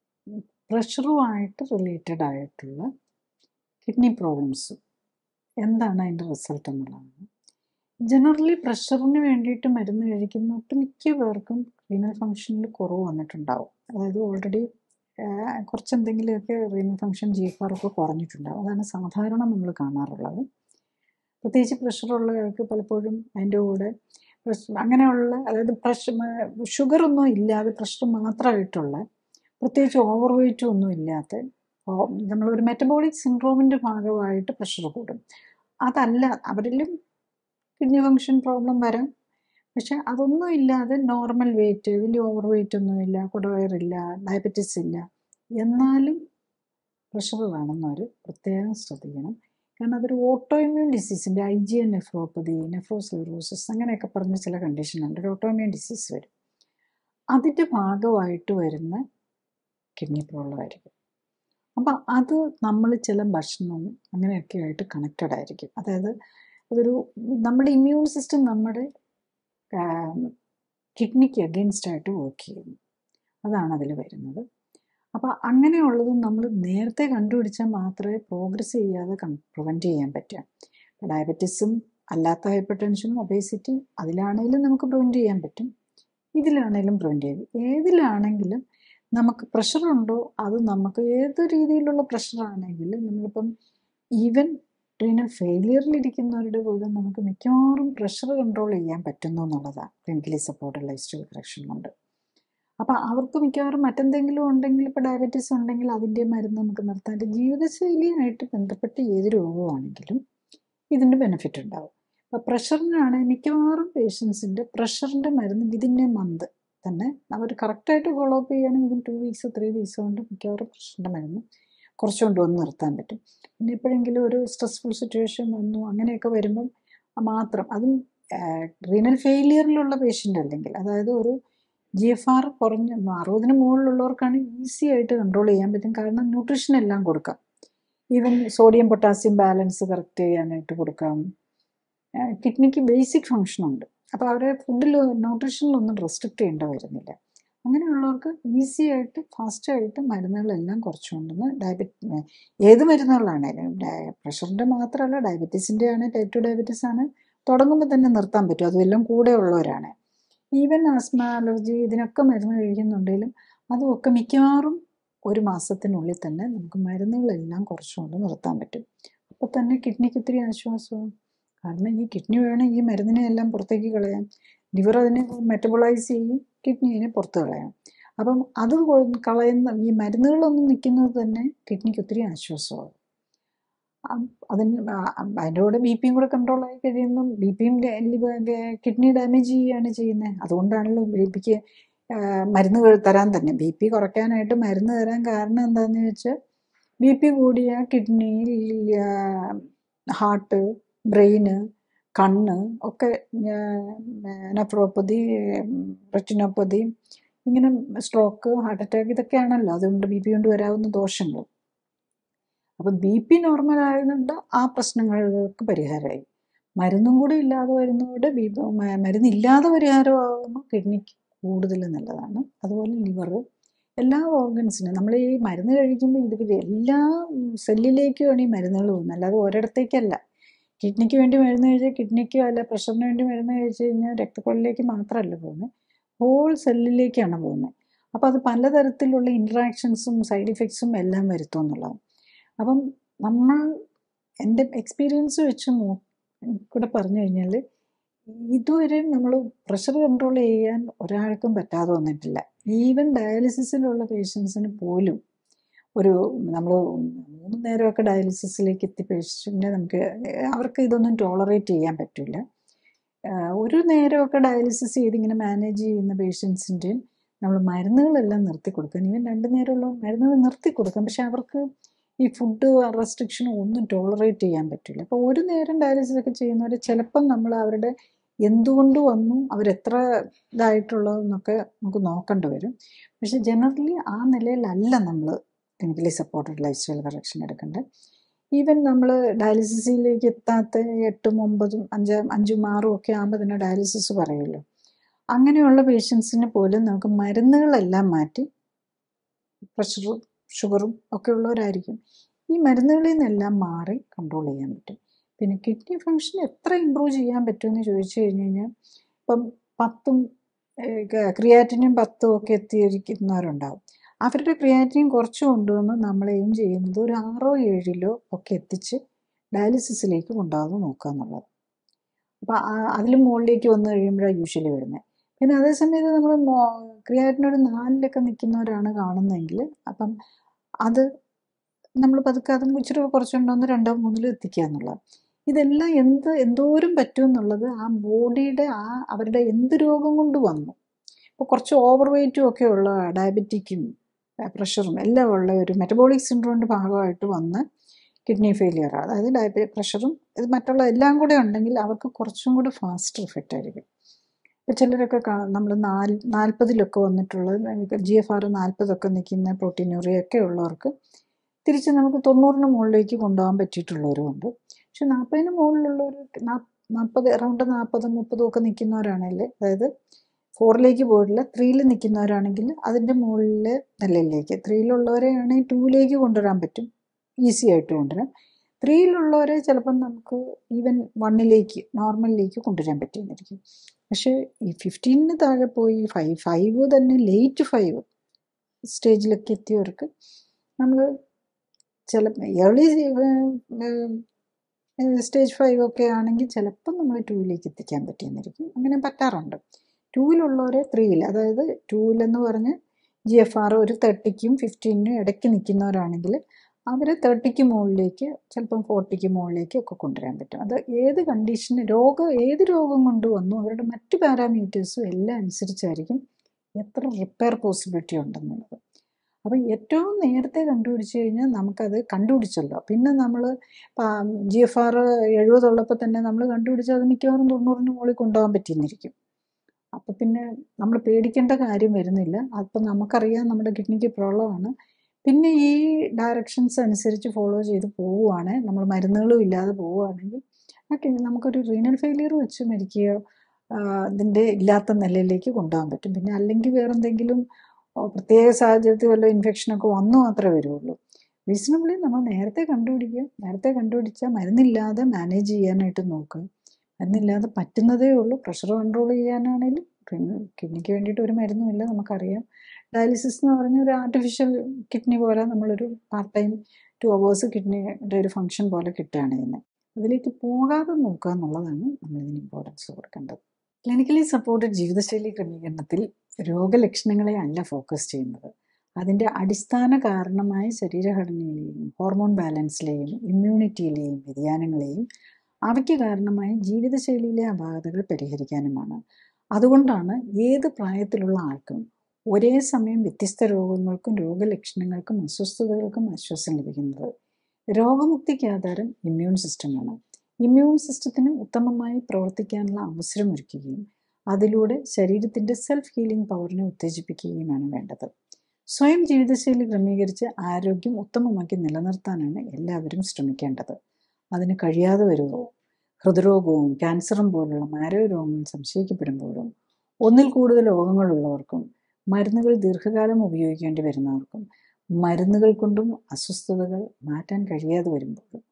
പ്രഷറുമായിട്ട് റിലേറ്റഡ് ആയിട്ടുള്ള കിഡ്നി പ്രോബ്ലംസ് എന്താണ് അതിൻ്റെ റിസൾട്ട് എന്നുള്ളതാണ് ജനറലി പ്രഷറിന് വേണ്ടിയിട്ട് മരുന്ന് കഴിക്കുന്ന ഒട്ടുമിക്ക പേർക്കും റീനൽ ഫങ്ഷനിൽ കുറവ് വന്നിട്ടുണ്ടാവും അതായത് ഓൾറെഡി കുറച്ച് എന്തെങ്കിലുമൊക്കെ renal function G F R ഒക്കെ കുറഞ്ഞിട്ടുണ്ടാവും അതാണ് സാധാരണ നമ്മൾ കാണാറുള്ളത് പ്രത്യേകിച്ച് പ്രഷറുള്ളവർക്ക് പലപ്പോഴും അതിൻ്റെ കൂടെ പ്രഷർ അങ്ങനെയുള്ള അതായത് പ്രഷർ ഷുഗർ ഒന്നും ഇല്ലാതെ പ്രഷർ മാത്രമായിട്ടുള്ള പ്രത്യേകിച്ച് ഓവർ വെയിറ്റും ഒന്നും ഇല്ലാത്ത നമ്മളൊരു മെറ്റബോളിക് സിൻഡ്രോമിൻ്റെ ഭാഗമായിട്ട് പ്രഷർ കൂടും അതല്ല അവരിലും കിഡ്നി ഫങ്ഷൻ പ്രോബ്ലം വരാം പക്ഷെ അതൊന്നും ഇല്ലാതെ നോർമൽ വെയിറ്റ് വലിയ ഓവർ വെയിറ്റ് ഒന്നുമില്ല കുടവയറില്ല ഡയബറ്റീസ് ഇല്ല എന്നാലും പ്രഷർ വേണമെന്നവർ പ്രത്യേകം ശ്രദ്ധിക്കണം കാരണം അതൊരു ഓട്ടോ ഇമ്മ്യൂൺ ഡിസീസിൻ്റെ I G N nephropathy nephrosclerosis അങ്ങനെയൊക്കെ പറഞ്ഞ ചില കണ്ടീഷനുണ്ട് ഒരു ഓട്ടോ ഇമ്മ്യൂൺ ഡിസീസ് വരും അതിൻ്റെ ഭാഗമായിട്ട് വരുന്ന കിഡ്നി പ്രോബ്ലം ആയിരിക്കും അപ്പം അത് നമ്മൾ ചില ഭക്ഷണവും അങ്ങനെയൊക്കെ ആയിട്ട് കണക്റ്റഡ് ആയിരിക്കും അതായത് അതൊരു നമ്മുടെ ഇമ്മ്യൂൺ സിസ്റ്റം നമ്മുടെ കിഡ്നിക്ക് അഗെയിൻസ്റ്റ് ആയിട്ട് വർക്ക് ചെയ്യുന്നു അതാണ് അതിൽ വരുന്നത് അപ്പോൾ അങ്ങനെയുള്ളത് നമ്മൾ നേരത്തെ കണ്ടുപിടിച്ചാൽ മാത്രമേ പ്രോഗ്രസ് ചെയ്യാതെ പ്രിവെൻറ്റ് ചെയ്യാൻ പറ്റുക ഡയബറ്റീസും അല്ലാത്ത ഹൈപ്പർ ടെൻഷനും ഒബേസിറ്റി അതിലാണെങ്കിലും നമുക്ക് പ്രിവെൻറ്റ് ചെയ്യാൻ പറ്റും ഇതിലാണെങ്കിലും പ്രിവെൻറ്റ് ചെയ്യും ഏതിലാണെങ്കിലും നമുക്ക് പ്രഷർ ഉണ്ടോ അത് നമുക്ക് ഏത് രീതിയിലുള്ള പ്രഷറാണെങ്കിലും നമ്മളിപ്പം ഈവൻ റീനൽ ഫെയിലിയറിലിരിക്കുന്നവരുടെ പോലും നമുക്ക് മിക്കവാറും പ്രഷർ കൺട്രോൾ ചെയ്യാൻ പറ്റുന്നു എന്നുള്ളതാണ് clinically supported lifestyle correction കൊണ്ട് അപ്പോൾ അവർക്ക് മിക്കവാറും മറ്റെന്തെങ്കിലും ഉണ്ടെങ്കിൽ ഇപ്പോൾ ഡയബറ്റീസ് ഉണ്ടെങ്കിൽ അതിൻ്റെ മരുന്ന് നമുക്ക് നിർത്താൻ ജീവിതശൈലിയായിട്ട് ബന്ധപ്പെട്ട് ഏത് രോഗമാണെങ്കിലും ഇതിൻ്റെ ബെനിഫിറ്റ് ഉണ്ടാവും അപ്പോൾ പ്രഷറിനാണ് മിക്കവാറും പേഷ്യൻസിൻ്റെ പ്രഷറിൻ്റെ മരുന്ന് വിതിൻ എ മന്ത് തന്നെ അവർ കറക്റ്റായിട്ട് ഫോളോ അപ്പ് ചെയ്യുകയാണെങ്കിൽ within two weeks three weeks കൊണ്ട് മിക്കവാറും പ്രഷറിൻ്റെ മരുന്ന് കുറച്ചുകൊണ്ട് വന്ന് നിർത്താൻ പറ്റും പിന്നെ എപ്പോഴെങ്കിലും ഒരു സ്ട്രെസ്ഫുൾ സിറ്റുവേഷൻ വന്നു അങ്ങനെയൊക്കെ വരുമ്പം മാത്രം അതും റീനൽ ഫെയിലിയറിലുള്ള പേഷ്യൻ്റ് അല്ലെങ്കിൽ അതായത് ഒരു ജി എഫ് ആർ കുറഞ്ഞ അറുപതിന് മുകളിലുള്ളവർക്കാണ് ഈസി ആയിട്ട് കൺട്രോൾ ചെയ്യാൻ പറ്റും കാരണം ന്യൂട്രീഷൻ എല്ലാം കൊടുക്കാം even sodium potassium balance correct ചെയ്യാനായിട്ട് കൊടുക്കാം കിഡ്നിക്ക് ബേസിക് ഫങ്ഷൻ ഉണ്ട് അപ്പോൾ അവരെ ഫുഡിൽ ന്യൂട്രീഷനിലൊന്നും റെസ്ട്രിക്റ്റ് ചെയ്യേണ്ട വരുന്നില്ല അങ്ങനെയുള്ളവർക്ക് ഈസി ആയിട്ട് ഫാസ്റ്റായിട്ട് മരുന്നുകളെല്ലാം കുറച്ചുകൊണ്ടെന്ന് ഡയബറ്റ് ഏത് മരുന്നുകളാണേലും പ്രഷറിൻ്റെ മാത്രമല്ല ഡയബറ്റീസിൻ്റെ ആണ് ടൈപ്പ് ടു ഡയബറ്റീസ് ആണ് തുടങ്ങുമ്പോൾ തന്നെ നിർത്താൻ പറ്റും അതുമെല്ലാം കൂടെ ഉള്ളവരാണ് ഈവൻ ആസ്മ അലർജി ഇതിനൊക്കെ മരുന്ന് കഴിക്കുന്നുണ്ടെങ്കിലും അതുമൊക്കെ മിക്കവാറും ഒരു മാസത്തിനുള്ളിൽ തന്നെ നമുക്ക് മരുന്നുകളെല്ലാം കുറച്ചുകൊണ്ട് നിർത്താൻ പറ്റും അപ്പോൾ തന്നെ കിഡ്നിക്ക് ഒത്തിരി ആശ്വാസവും കാരണം ഈ കിഡ്നി വേണം ഈ മരുന്നിനെ എല്ലാം പുറത്തേക്ക് കളയാൻ ലിവർ അതിനെ മെറ്റബോളൈസ് ചെയ്യും കിഡ്നിനെ പുറത്ത് കളയാം അപ്പം അത് കളയുന്ന ഈ മരുന്നുകളൊന്നും നിൽക്കുന്നത് തന്നെ കിഡ്നിക്ക് ഒത്തിരി ആശ്വാസമാകും അതിന് അതിൻ്റെ കൂടെ ബി പിയും കൂടെ കൺട്രോൾ ആയി കഴിയുമ്പം ബി പിയും കിഡ്നി ഡാമേജ് ചെയ്യുകയാണ് ചെയ്യുന്നത് അതുകൊണ്ടാണല്ലോ ബി പിക്ക് മരുന്ന് തരാൻ തന്നെ ബി പി കുറയ്ക്കാനായിട്ട് മരുന്ന് തരാൻ കാരണം എന്താണെന്ന് വെച്ചാൽ ബി പി കൂടിയ കിഡ്നി ഹാർട്ട് ബ്രെയിന് കണ്ണ് ഒക്കെ നെഫ്രോപ്പതി റെറ്റിനോപ്പതി ഇങ്ങനെ സ്ട്രോക്ക് ഹാർട്ട് അറ്റാക്ക് ഇതൊക്കെയാണല്ലോ അതുകൊണ്ട് ബി പി കൊണ്ട് വരാവുന്ന ദോഷങ്ങൾ അപ്പം ബി പി നോർമൽ ആയതുകൊണ്ട് ആ പ്രശ്നങ്ങൾക്ക് പരിഹാരമായി മരുന്നും കൂടി ഇല്ലാതെ വരുന്നതോടെ ബി മരുന്നില്ലാതെ പരിഹാരമാകുമ്പോൾ കിഡ്നിക്ക് കൂടുതൽ നല്ലതാണ് അതുപോലെ ലിവർ എല്ലാ ഓർഗൻസിനും നമ്മൾ ഈ മരുന്ന് കഴിക്കുമ്പോൾ ഇത് എല്ലാ സെല്ലിലേക്കുമാണ് ഈ മരുന്നുകൾ പോകുന്നത് അല്ലാതെ ഒരിടത്തേക്കല്ല കിഡ്നിക്ക് വേണ്ടി മരുന്ന് കഴിച്ചാൽ കിഡ്നിക്ക് അല്ല പ്രഷറിന് വേണ്ടി മരുന്ന് കഴിച്ച് കഴിഞ്ഞാൽ രക്തക്കൊള്ളിലേക്ക് മാത്രമല്ല പോകുന്നത് ഹോൾ സെല്ലിലേക്കാണ് പോകുന്നത് അപ്പോൾ അത് പലതരത്തിലുള്ള ഇൻട്രാക്ഷൻസും സൈഡ് ഇഫക്ട്സും എല്ലാം വരുത്തും എന്നുള്ളതാണ് അപ്പം നമ്മൾ എൻ്റെ എക്സ്പീരിയൻസ് വെച്ച് നോ കൂടെ പറഞ്ഞു കഴിഞ്ഞാൽ ഇതുവരെ നമ്മൾ പ്രഷർ കൺട്രോൾ ചെയ്യാൻ ഒരാൾക്കും പറ്റാതെ വന്നിട്ടില്ല ഈവൻ ഡയാലിസിസിലുള്ള പേഷ്യൻസിന് പോലും ഒരു നമ്മൾ മൂന്ന് നേരമൊക്കെ ഡയാലിസിസിലേക്ക് എത്തി പേഷ്യൻറ്റിനെ നമുക്ക് അവർക്ക് ഇതൊന്നും ടോളറേറ്റ് ചെയ്യാൻ പറ്റില്ല ഒരു നേരമൊക്കെ ഡയാലിസിസ് ചെയ്ത് ഇങ്ങനെ മാനേജ് ചെയ്യുന്ന പേഷ്യൻസിൻ്റെയും നമ്മൾ മരുന്നുകളെല്ലാം നിർത്തി കൊടുക്കാം ഈവൻ രണ്ട് നേരമുള്ള മരുന്നുകൾ നിർത്തി കൊടുക്കാം പക്ഷെ അവർക്ക് ഈ ഫുഡ് റെസ്ട്രിക്ഷനും ഒന്നും ടോളറേറ്റ് ചെയ്യാൻ പറ്റില്ല അപ്പോൾ ഒരു നേരം ഡയാലിസിസ് ഒക്കെ ചെയ്യുന്നവർ ചിലപ്പം നമ്മൾ അവരുടെ എന്തുകൊണ്ട് വന്നു അവരെത്ര ഇതായിട്ടുള്ളതെന്നൊക്കെ നമുക്ക് നോക്കേണ്ടി വരും പക്ഷെ ജനറലി ആ നിലയിലല്ല നമ്മൾ clinically supported lifestyle correction എടുക്കേണ്ടത് ഈവൻ നമ്മൾ ഡയാലിസിസിലേക്ക് എത്താത്ത എട്ടും ഒമ്പതും അഞ്ച് അഞ്ചും ആറും ഒക്കെ ആകുമ്പോൾ തന്നെ ഡയാലിസിസ് പറയുമല്ലോ അങ്ങനെയുള്ള പേഷ്യൻസിന് പോലും നമുക്ക് മരുന്നുകളെല്ലാം മാറ്റി പ്രഷറും ഷുഗറും ഒക്കെ ഉള്ളവരായിരിക്കും ഈ മരുന്നുകളിൽ നിന്നെല്ലാം മാറി കൺട്രോൾ ചെയ്യാൻ പറ്റും പിന്നെ കിഡ്നി ഫങ്ഷൻ എത്ര ഇമ്പ്രൂവ് ചെയ്യാൻ പറ്റുമെന്ന് ചോദിച്ചു കഴിഞ്ഞ് കഴിഞ്ഞാൽ ഇപ്പം പത്തും ക്രിയാറ്റിനും പത്തും ഒക്കെ എത്തിയിരിക്കുന്നവരുണ്ടാവും അവരുടെ ക്രിയാറ്റിനും കുറച്ച് കൊണ്ടുവന്ന് നമ്മൾ എയിം ചെയ്യുന്നത് ഒരു ആറോ ഏഴിലോ ഒക്കെ എത്തിച്ച് ഡയാലിസിസിലേക്ക് കൊണ്ടുവന്ന് നോക്കുക എന്നുള്ളത് അപ്പോൾ അതിൽ മുകളിലേക്ക് വന്നു കഴിയുമ്പോഴാണ് യൂഷ്വലി വരുന്നത് പിന്നെ അതേ സമയത്ത് നമ്മൾ ക്രിയാറ്റിനൊരു നാലിലൊക്കെ നിൽക്കുന്നവരാണ് കാണുന്നതെങ്കിൽ അപ്പം അത് നമ്മൾ പതുക്കെ അതും ഇച്ചിരി കുറച്ചുകൊണ്ടുവന്ന് രണ്ടോ മൂന്നിലോ എത്തിക്കുക എന്നുള്ളത് ഇതെല്ലാം എന്ത് എന്തോരം പറ്റും എന്നുള്ളത് ആ ബോഡിയുടെ ആ അവരുടെ എന്ത് രോഗം കൊണ്ട് വന്നു ഇപ്പോൾ കുറച്ച് ഓവർ വെയ്റ്റും ഒക്കെ ഉള്ള ഡയബറ്റിക്കും പ്രഷറും എല്ലാം ഉള്ള ഒരു മെറ്റബോളിക് സിൻഡ്രോമിൻ്റെ ഭാഗമായിട്ട് വന്ന് കിഡ്നി ഫെയിലിയർ അതായത് ഡയബറ്റി പ്രഷറും ഇത് മറ്റുള്ള എല്ലാം കൂടെ ഉണ്ടെങ്കിൽ അവർക്ക് കുറച്ചും കൂടി ഫാസ്റ്റ് ഇഫക്റ്റ് ആയിരിക്കും ഇപ്പോൾ ചിലരൊക്കെ നമ്മൾ നാല് നാൽപ്പതിലൊക്കെ വന്നിട്ടുള്ളത് ജി എഫ് ആർ നാൽപ്പതൊക്കെ നിൽക്കുന്ന പ്രോട്ടീനൂറിയൊക്കെ ഉള്ളവർക്ക് തിരിച്ച് നമുക്ക് തൊണ്ണൂറിന് മുകളിലേക്ക് കൊണ്ടുപോകാൻ പറ്റിയിട്ടുള്ളവരുമുണ്ട് പക്ഷെ നാൽപ്പതിന് മുകളിലുള്ളവർ നാൽപ്പത് അറൗണ്ട് നാൽപ്പതും മുപ്പതും ഒക്കെ നിൽക്കുന്നവരാണെങ്കിൽ അതായത് ഫോറിലേക്ക് പോയിട്ടില്ല ത്രീയിൽ നിൽക്കുന്നവരാണെങ്കിൽ അതിൻ്റെ മുകളിലെ നിലയിലേക്ക് ത്രീയിലുള്ളവരെ ആണെങ്കിൽ ടൂവിലേക്ക് കൊണ്ടുവരാൻ പറ്റും ഈസി ആയിട്ട് കൊണ്ടുവരാം ത്രീയിലുള്ളവരെ ചിലപ്പം നമുക്ക് ഈവൻ വണ്ണിലേക്ക് നോർമലിലേക്ക് കൊണ്ടുവരാൻ പറ്റുമെന്നിരിക്കും പക്ഷേ ഈ ഫിഫ്റ്റീനിന് താഴെ പോയി ഫൈവ് ഫൈവ് തന്നെ ലേറ്റ് ഫൈവ് സ്റ്റേജിലൊക്കെ എത്തിയവർക്ക് നമ്മൾ ചില ഏർലി സ്റ്റേജ് ഫൈവ് ഒക്കെ ആണെങ്കിൽ ചിലപ്പം നമ്മൾ ടൂവിലേക്ക് എത്തിക്കാൻ പറ്റിയെന്നിരിക്കും അങ്ങനെ പറ്റാറുണ്ട് ടൂവിലുള്ളവരെ ത്രീയിൽ അതായത് ടൂവിലെന്ന് പറഞ്ഞ് ജി എഫ് ആർ ഒരു തേർട്ടിക്കും ഫിഫ്റ്റീനും ഇടയ്ക്ക് നിൽക്കുന്നവരാണെങ്കിൽ അവരെ തേർട്ടിക്ക് മുകളിലേക്ക് ചിലപ്പം ഫോർട്ടിക്ക് മുകളിലേക്ക് ഒക്കെ കൊണ്ടുവരാൻ പറ്റും അത് ഏത് കണ്ടീഷന് രോഗം ഏത് രോഗം കൊണ്ട് വന്നു അവരുടെ മറ്റ് പാരാമീറ്റേഴ്സും എല്ലാം അനുസരിച്ചായിരിക്കും എത്ര റിപ്പയർ പോസിബിലിറ്റി ഉണ്ടെന്നുള്ളത് അപ്പം ഏറ്റവും നേരത്തെ കണ്ടുപിടിച്ച് കഴിഞ്ഞാൽ നമുക്കത് കണ്ടുപിടിച്ചല്ലോ പിന്നെ നമ്മൾ ജി എഫ് ആർ എഴുപതുള്ളപ്പോൾ തന്നെ നമ്മൾ കണ്ടുപിടിച്ചാൽ അത് മിക്കവാറും തൊണ്ണൂറിന് മുകളിൽ കൊണ്ടുപോകാൻ പറ്റിയെന്നിരിക്കും അപ്പം പിന്നെ നമ്മൾ പേടിക്കേണ്ട കാര്യം വരുന്നില്ല അപ്പം നമുക്കറിയാം നമ്മുടെ കിഡ്നിക്ക് പ്രോബ്ലമാണ് പിന്നെ ഈ ഡയറക്ഷൻസ് അനുസരിച്ച് ഫോളോ ചെയ്ത് പോവുകയാണ് നമ്മൾ മരുന്നുകളും ഇല്ലാതെ പോവുകയാണെങ്കിൽ ഓക്കെ നമുക്കൊരു റീനൽ ഫെയിലിയർ വെച്ച് മരിക്കുകയോ അതിൻ്റെ ഇല്ലാത്ത നിലയിലേക്ക് കൊണ്ടുപോകാൻ പറ്റും പിന്നെ അല്ലെങ്കിൽ വേറെ എന്തെങ്കിലും പ്രത്യേക സാഹചര്യത്തിൽ വല്ല ഇൻഫെക്ഷനൊക്കെ വന്നു മാത്രമേ വരുള്ളൂ റീസണബിളി നമ്മൾ നേരത്തെ കണ്ടുപിടിക്കുക നേരത്തെ കണ്ടുപിടിച്ചാൽ മരുന്നില്ലാതെ മാനേജ് ചെയ്യാനായിട്ട് നോക്കുക മരുന്നില്ലാതെ പറ്റുന്നതേ ഉള്ളൂ പ്രഷർ കൺട്രോൾ ചെയ്യാനാണെങ്കിലും കിഡ്നിക്ക് വേണ്ടിയിട്ട് ഒരു മരുന്നുമില്ല നമുക്കറിയാം ഡയാലിസിസ് എന്ന് പറഞ്ഞ ഒരു ആർട്ടിഫിഷ്യൽ കിഡ്നി പോലെ നമ്മളൊരു പാർട്ട് ടൈം ടു അവേഴ്സ് കിഡ്നിയുടെ ഒരു ഫങ്ഷൻ പോലെ കിട്ടുകയാണ് ചെയ്യുന്നത് അതിലേക്ക് പോകാതെ നോക്കുക എന്നുള്ളതാണ് നമ്മളിതിന് ഇമ്പോർട്ടൻസ് കൊടുക്കേണ്ടത് ക്ലിനിക്കലി സപ്പോർട്ടഡ് ജീവിതശൈലി ക്രമീകരണത്തിൽ രോഗലക്ഷണങ്ങളെ അല്ല ഫോക്കസ് ചെയ്യുന്നത് അതിൻ്റെ അടിസ്ഥാന കാരണമായ ശരീരഘടനയിലെയും ഹോർമോൺ ബാലൻസിലെയും ഇമ്മ്യൂണിറ്റിയിലെയും വ്യതിയാനങ്ങളെയും അവയ്ക്ക് കാരണമായ ജീവിതശൈലിയിലെ അപാകതകൾ പരിഹരിക്കാനുമാണ് അതുകൊണ്ടാണ് ഏത് പ്രായത്തിലുള്ള ആൾക്കും ഒരേ സമയം വ്യത്യസ്ത രോഗങ്ങൾക്കും രോഗലക്ഷണങ്ങൾക്കും അസ്വസ്ഥതകൾക്കും ആശ്വാസം ലഭിക്കുന്നത് രോഗമുക്തിക്ക് ആധാരം ഇമ്മ്യൂൺ സിസ്റ്റമാണ് ഇമ്മ്യൂൺ സിസ്റ്റത്തിന് ഉത്തമമായി പ്രവർത്തിക്കാനുള്ള അവസരമൊരുക്കുകയും അതിലൂടെ ശരീരത്തിൻ്റെ സെൽഫ് ഹീലിംഗ് പവറിനെ ഉത്തേജിപ്പിക്കുകയുമാണ് വേണ്ടത് സ്വയം ജീവിതശൈലി ക്രമീകരിച്ച് ആരോഗ്യം ഉത്തമമാക്കി നിലനിർത്താനാണ് എല്ലാവരും ശ്രമിക്കേണ്ടത് അതിന് കഴിയാതെ വരുമോ ഹൃദ്രോഗവും ക്യാൻസറും പോലുള്ള മാരകരോഗങ്ങൾ സംശയിക്കപ്പെടുമ്പോഴും ഒന്നിൽ കൂടുതൽ രോഗങ്ങളുള്ളവർക്കും മരുന്നുകൾ ദീർഘകാലം ഉപയോഗിക്കേണ്ടി വരുന്നവർക്കും മരുന്നുകൾ കൊണ്ടും അസ്വസ്ഥതകൾ മാറ്റാൻ കഴിയാതെ വരുമ്പോഴും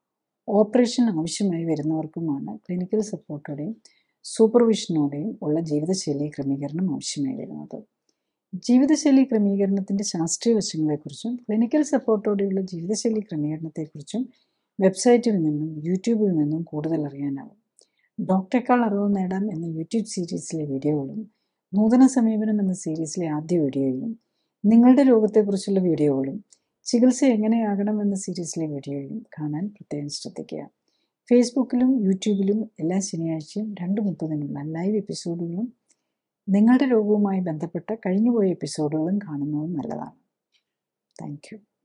ഓപ്പറേഷൻ ആവശ്യമായി വരുന്നവർക്കുമാണ് ക്ലിനിക്കൽ സപ്പോർട്ടോടെയും സൂപ്പർവിഷനോടെയും ഉള്ള ജീവിതശൈലി ക്രമീകരണം ആവശ്യമായി വരുന്നത് ജീവിതശൈലി ക്രമീകരണത്തിൻ്റെ ശാസ്ത്രീയ വശങ്ങളെക്കുറിച്ചും ക്ലിനിക്കൽ സപ്പോർട്ടോടെയുള്ള ജീവിതശൈലി ക്രമീകരണത്തെക്കുറിച്ചും വെബ്സൈറ്റിൽ നിന്നും യൂട്യൂബിൽ നിന്നും കൂടുതൽ അറിയാനാവും ഡോക്ടറെക്കാൾ അറിവ് നേടാം എന്ന യൂട്യൂബ് സീരീസിലെ വീഡിയോകളും നൂതന സമീപനം എന്ന സീരീസിലെ ആദ്യ വീഡിയോയും നിങ്ങളുടെ രോഗത്തെക്കുറിച്ചുള്ള വീഡിയോകളും ചികിത്സ എങ്ങനെയാകണം എന്ന സീരീസിലെ വീഡിയോയും കാണാൻ പ്രത്യേകം ശ്രദ്ധിക്കുക ഫേസ്ബുക്കിലും യൂട്യൂബിലും എല്ലാ ശനിയാഴ്ചയും രണ്ട് മുപ്പതിനുള്ള ലൈവ് എപ്പിസോഡുകളും നിങ്ങളുടെ രോഗവുമായി ബന്ധപ്പെട്ട കഴിഞ്ഞുപോയ എപ്പിസോഡുകളും കാണുന്നത് നല്ലതാണ് താങ്ക്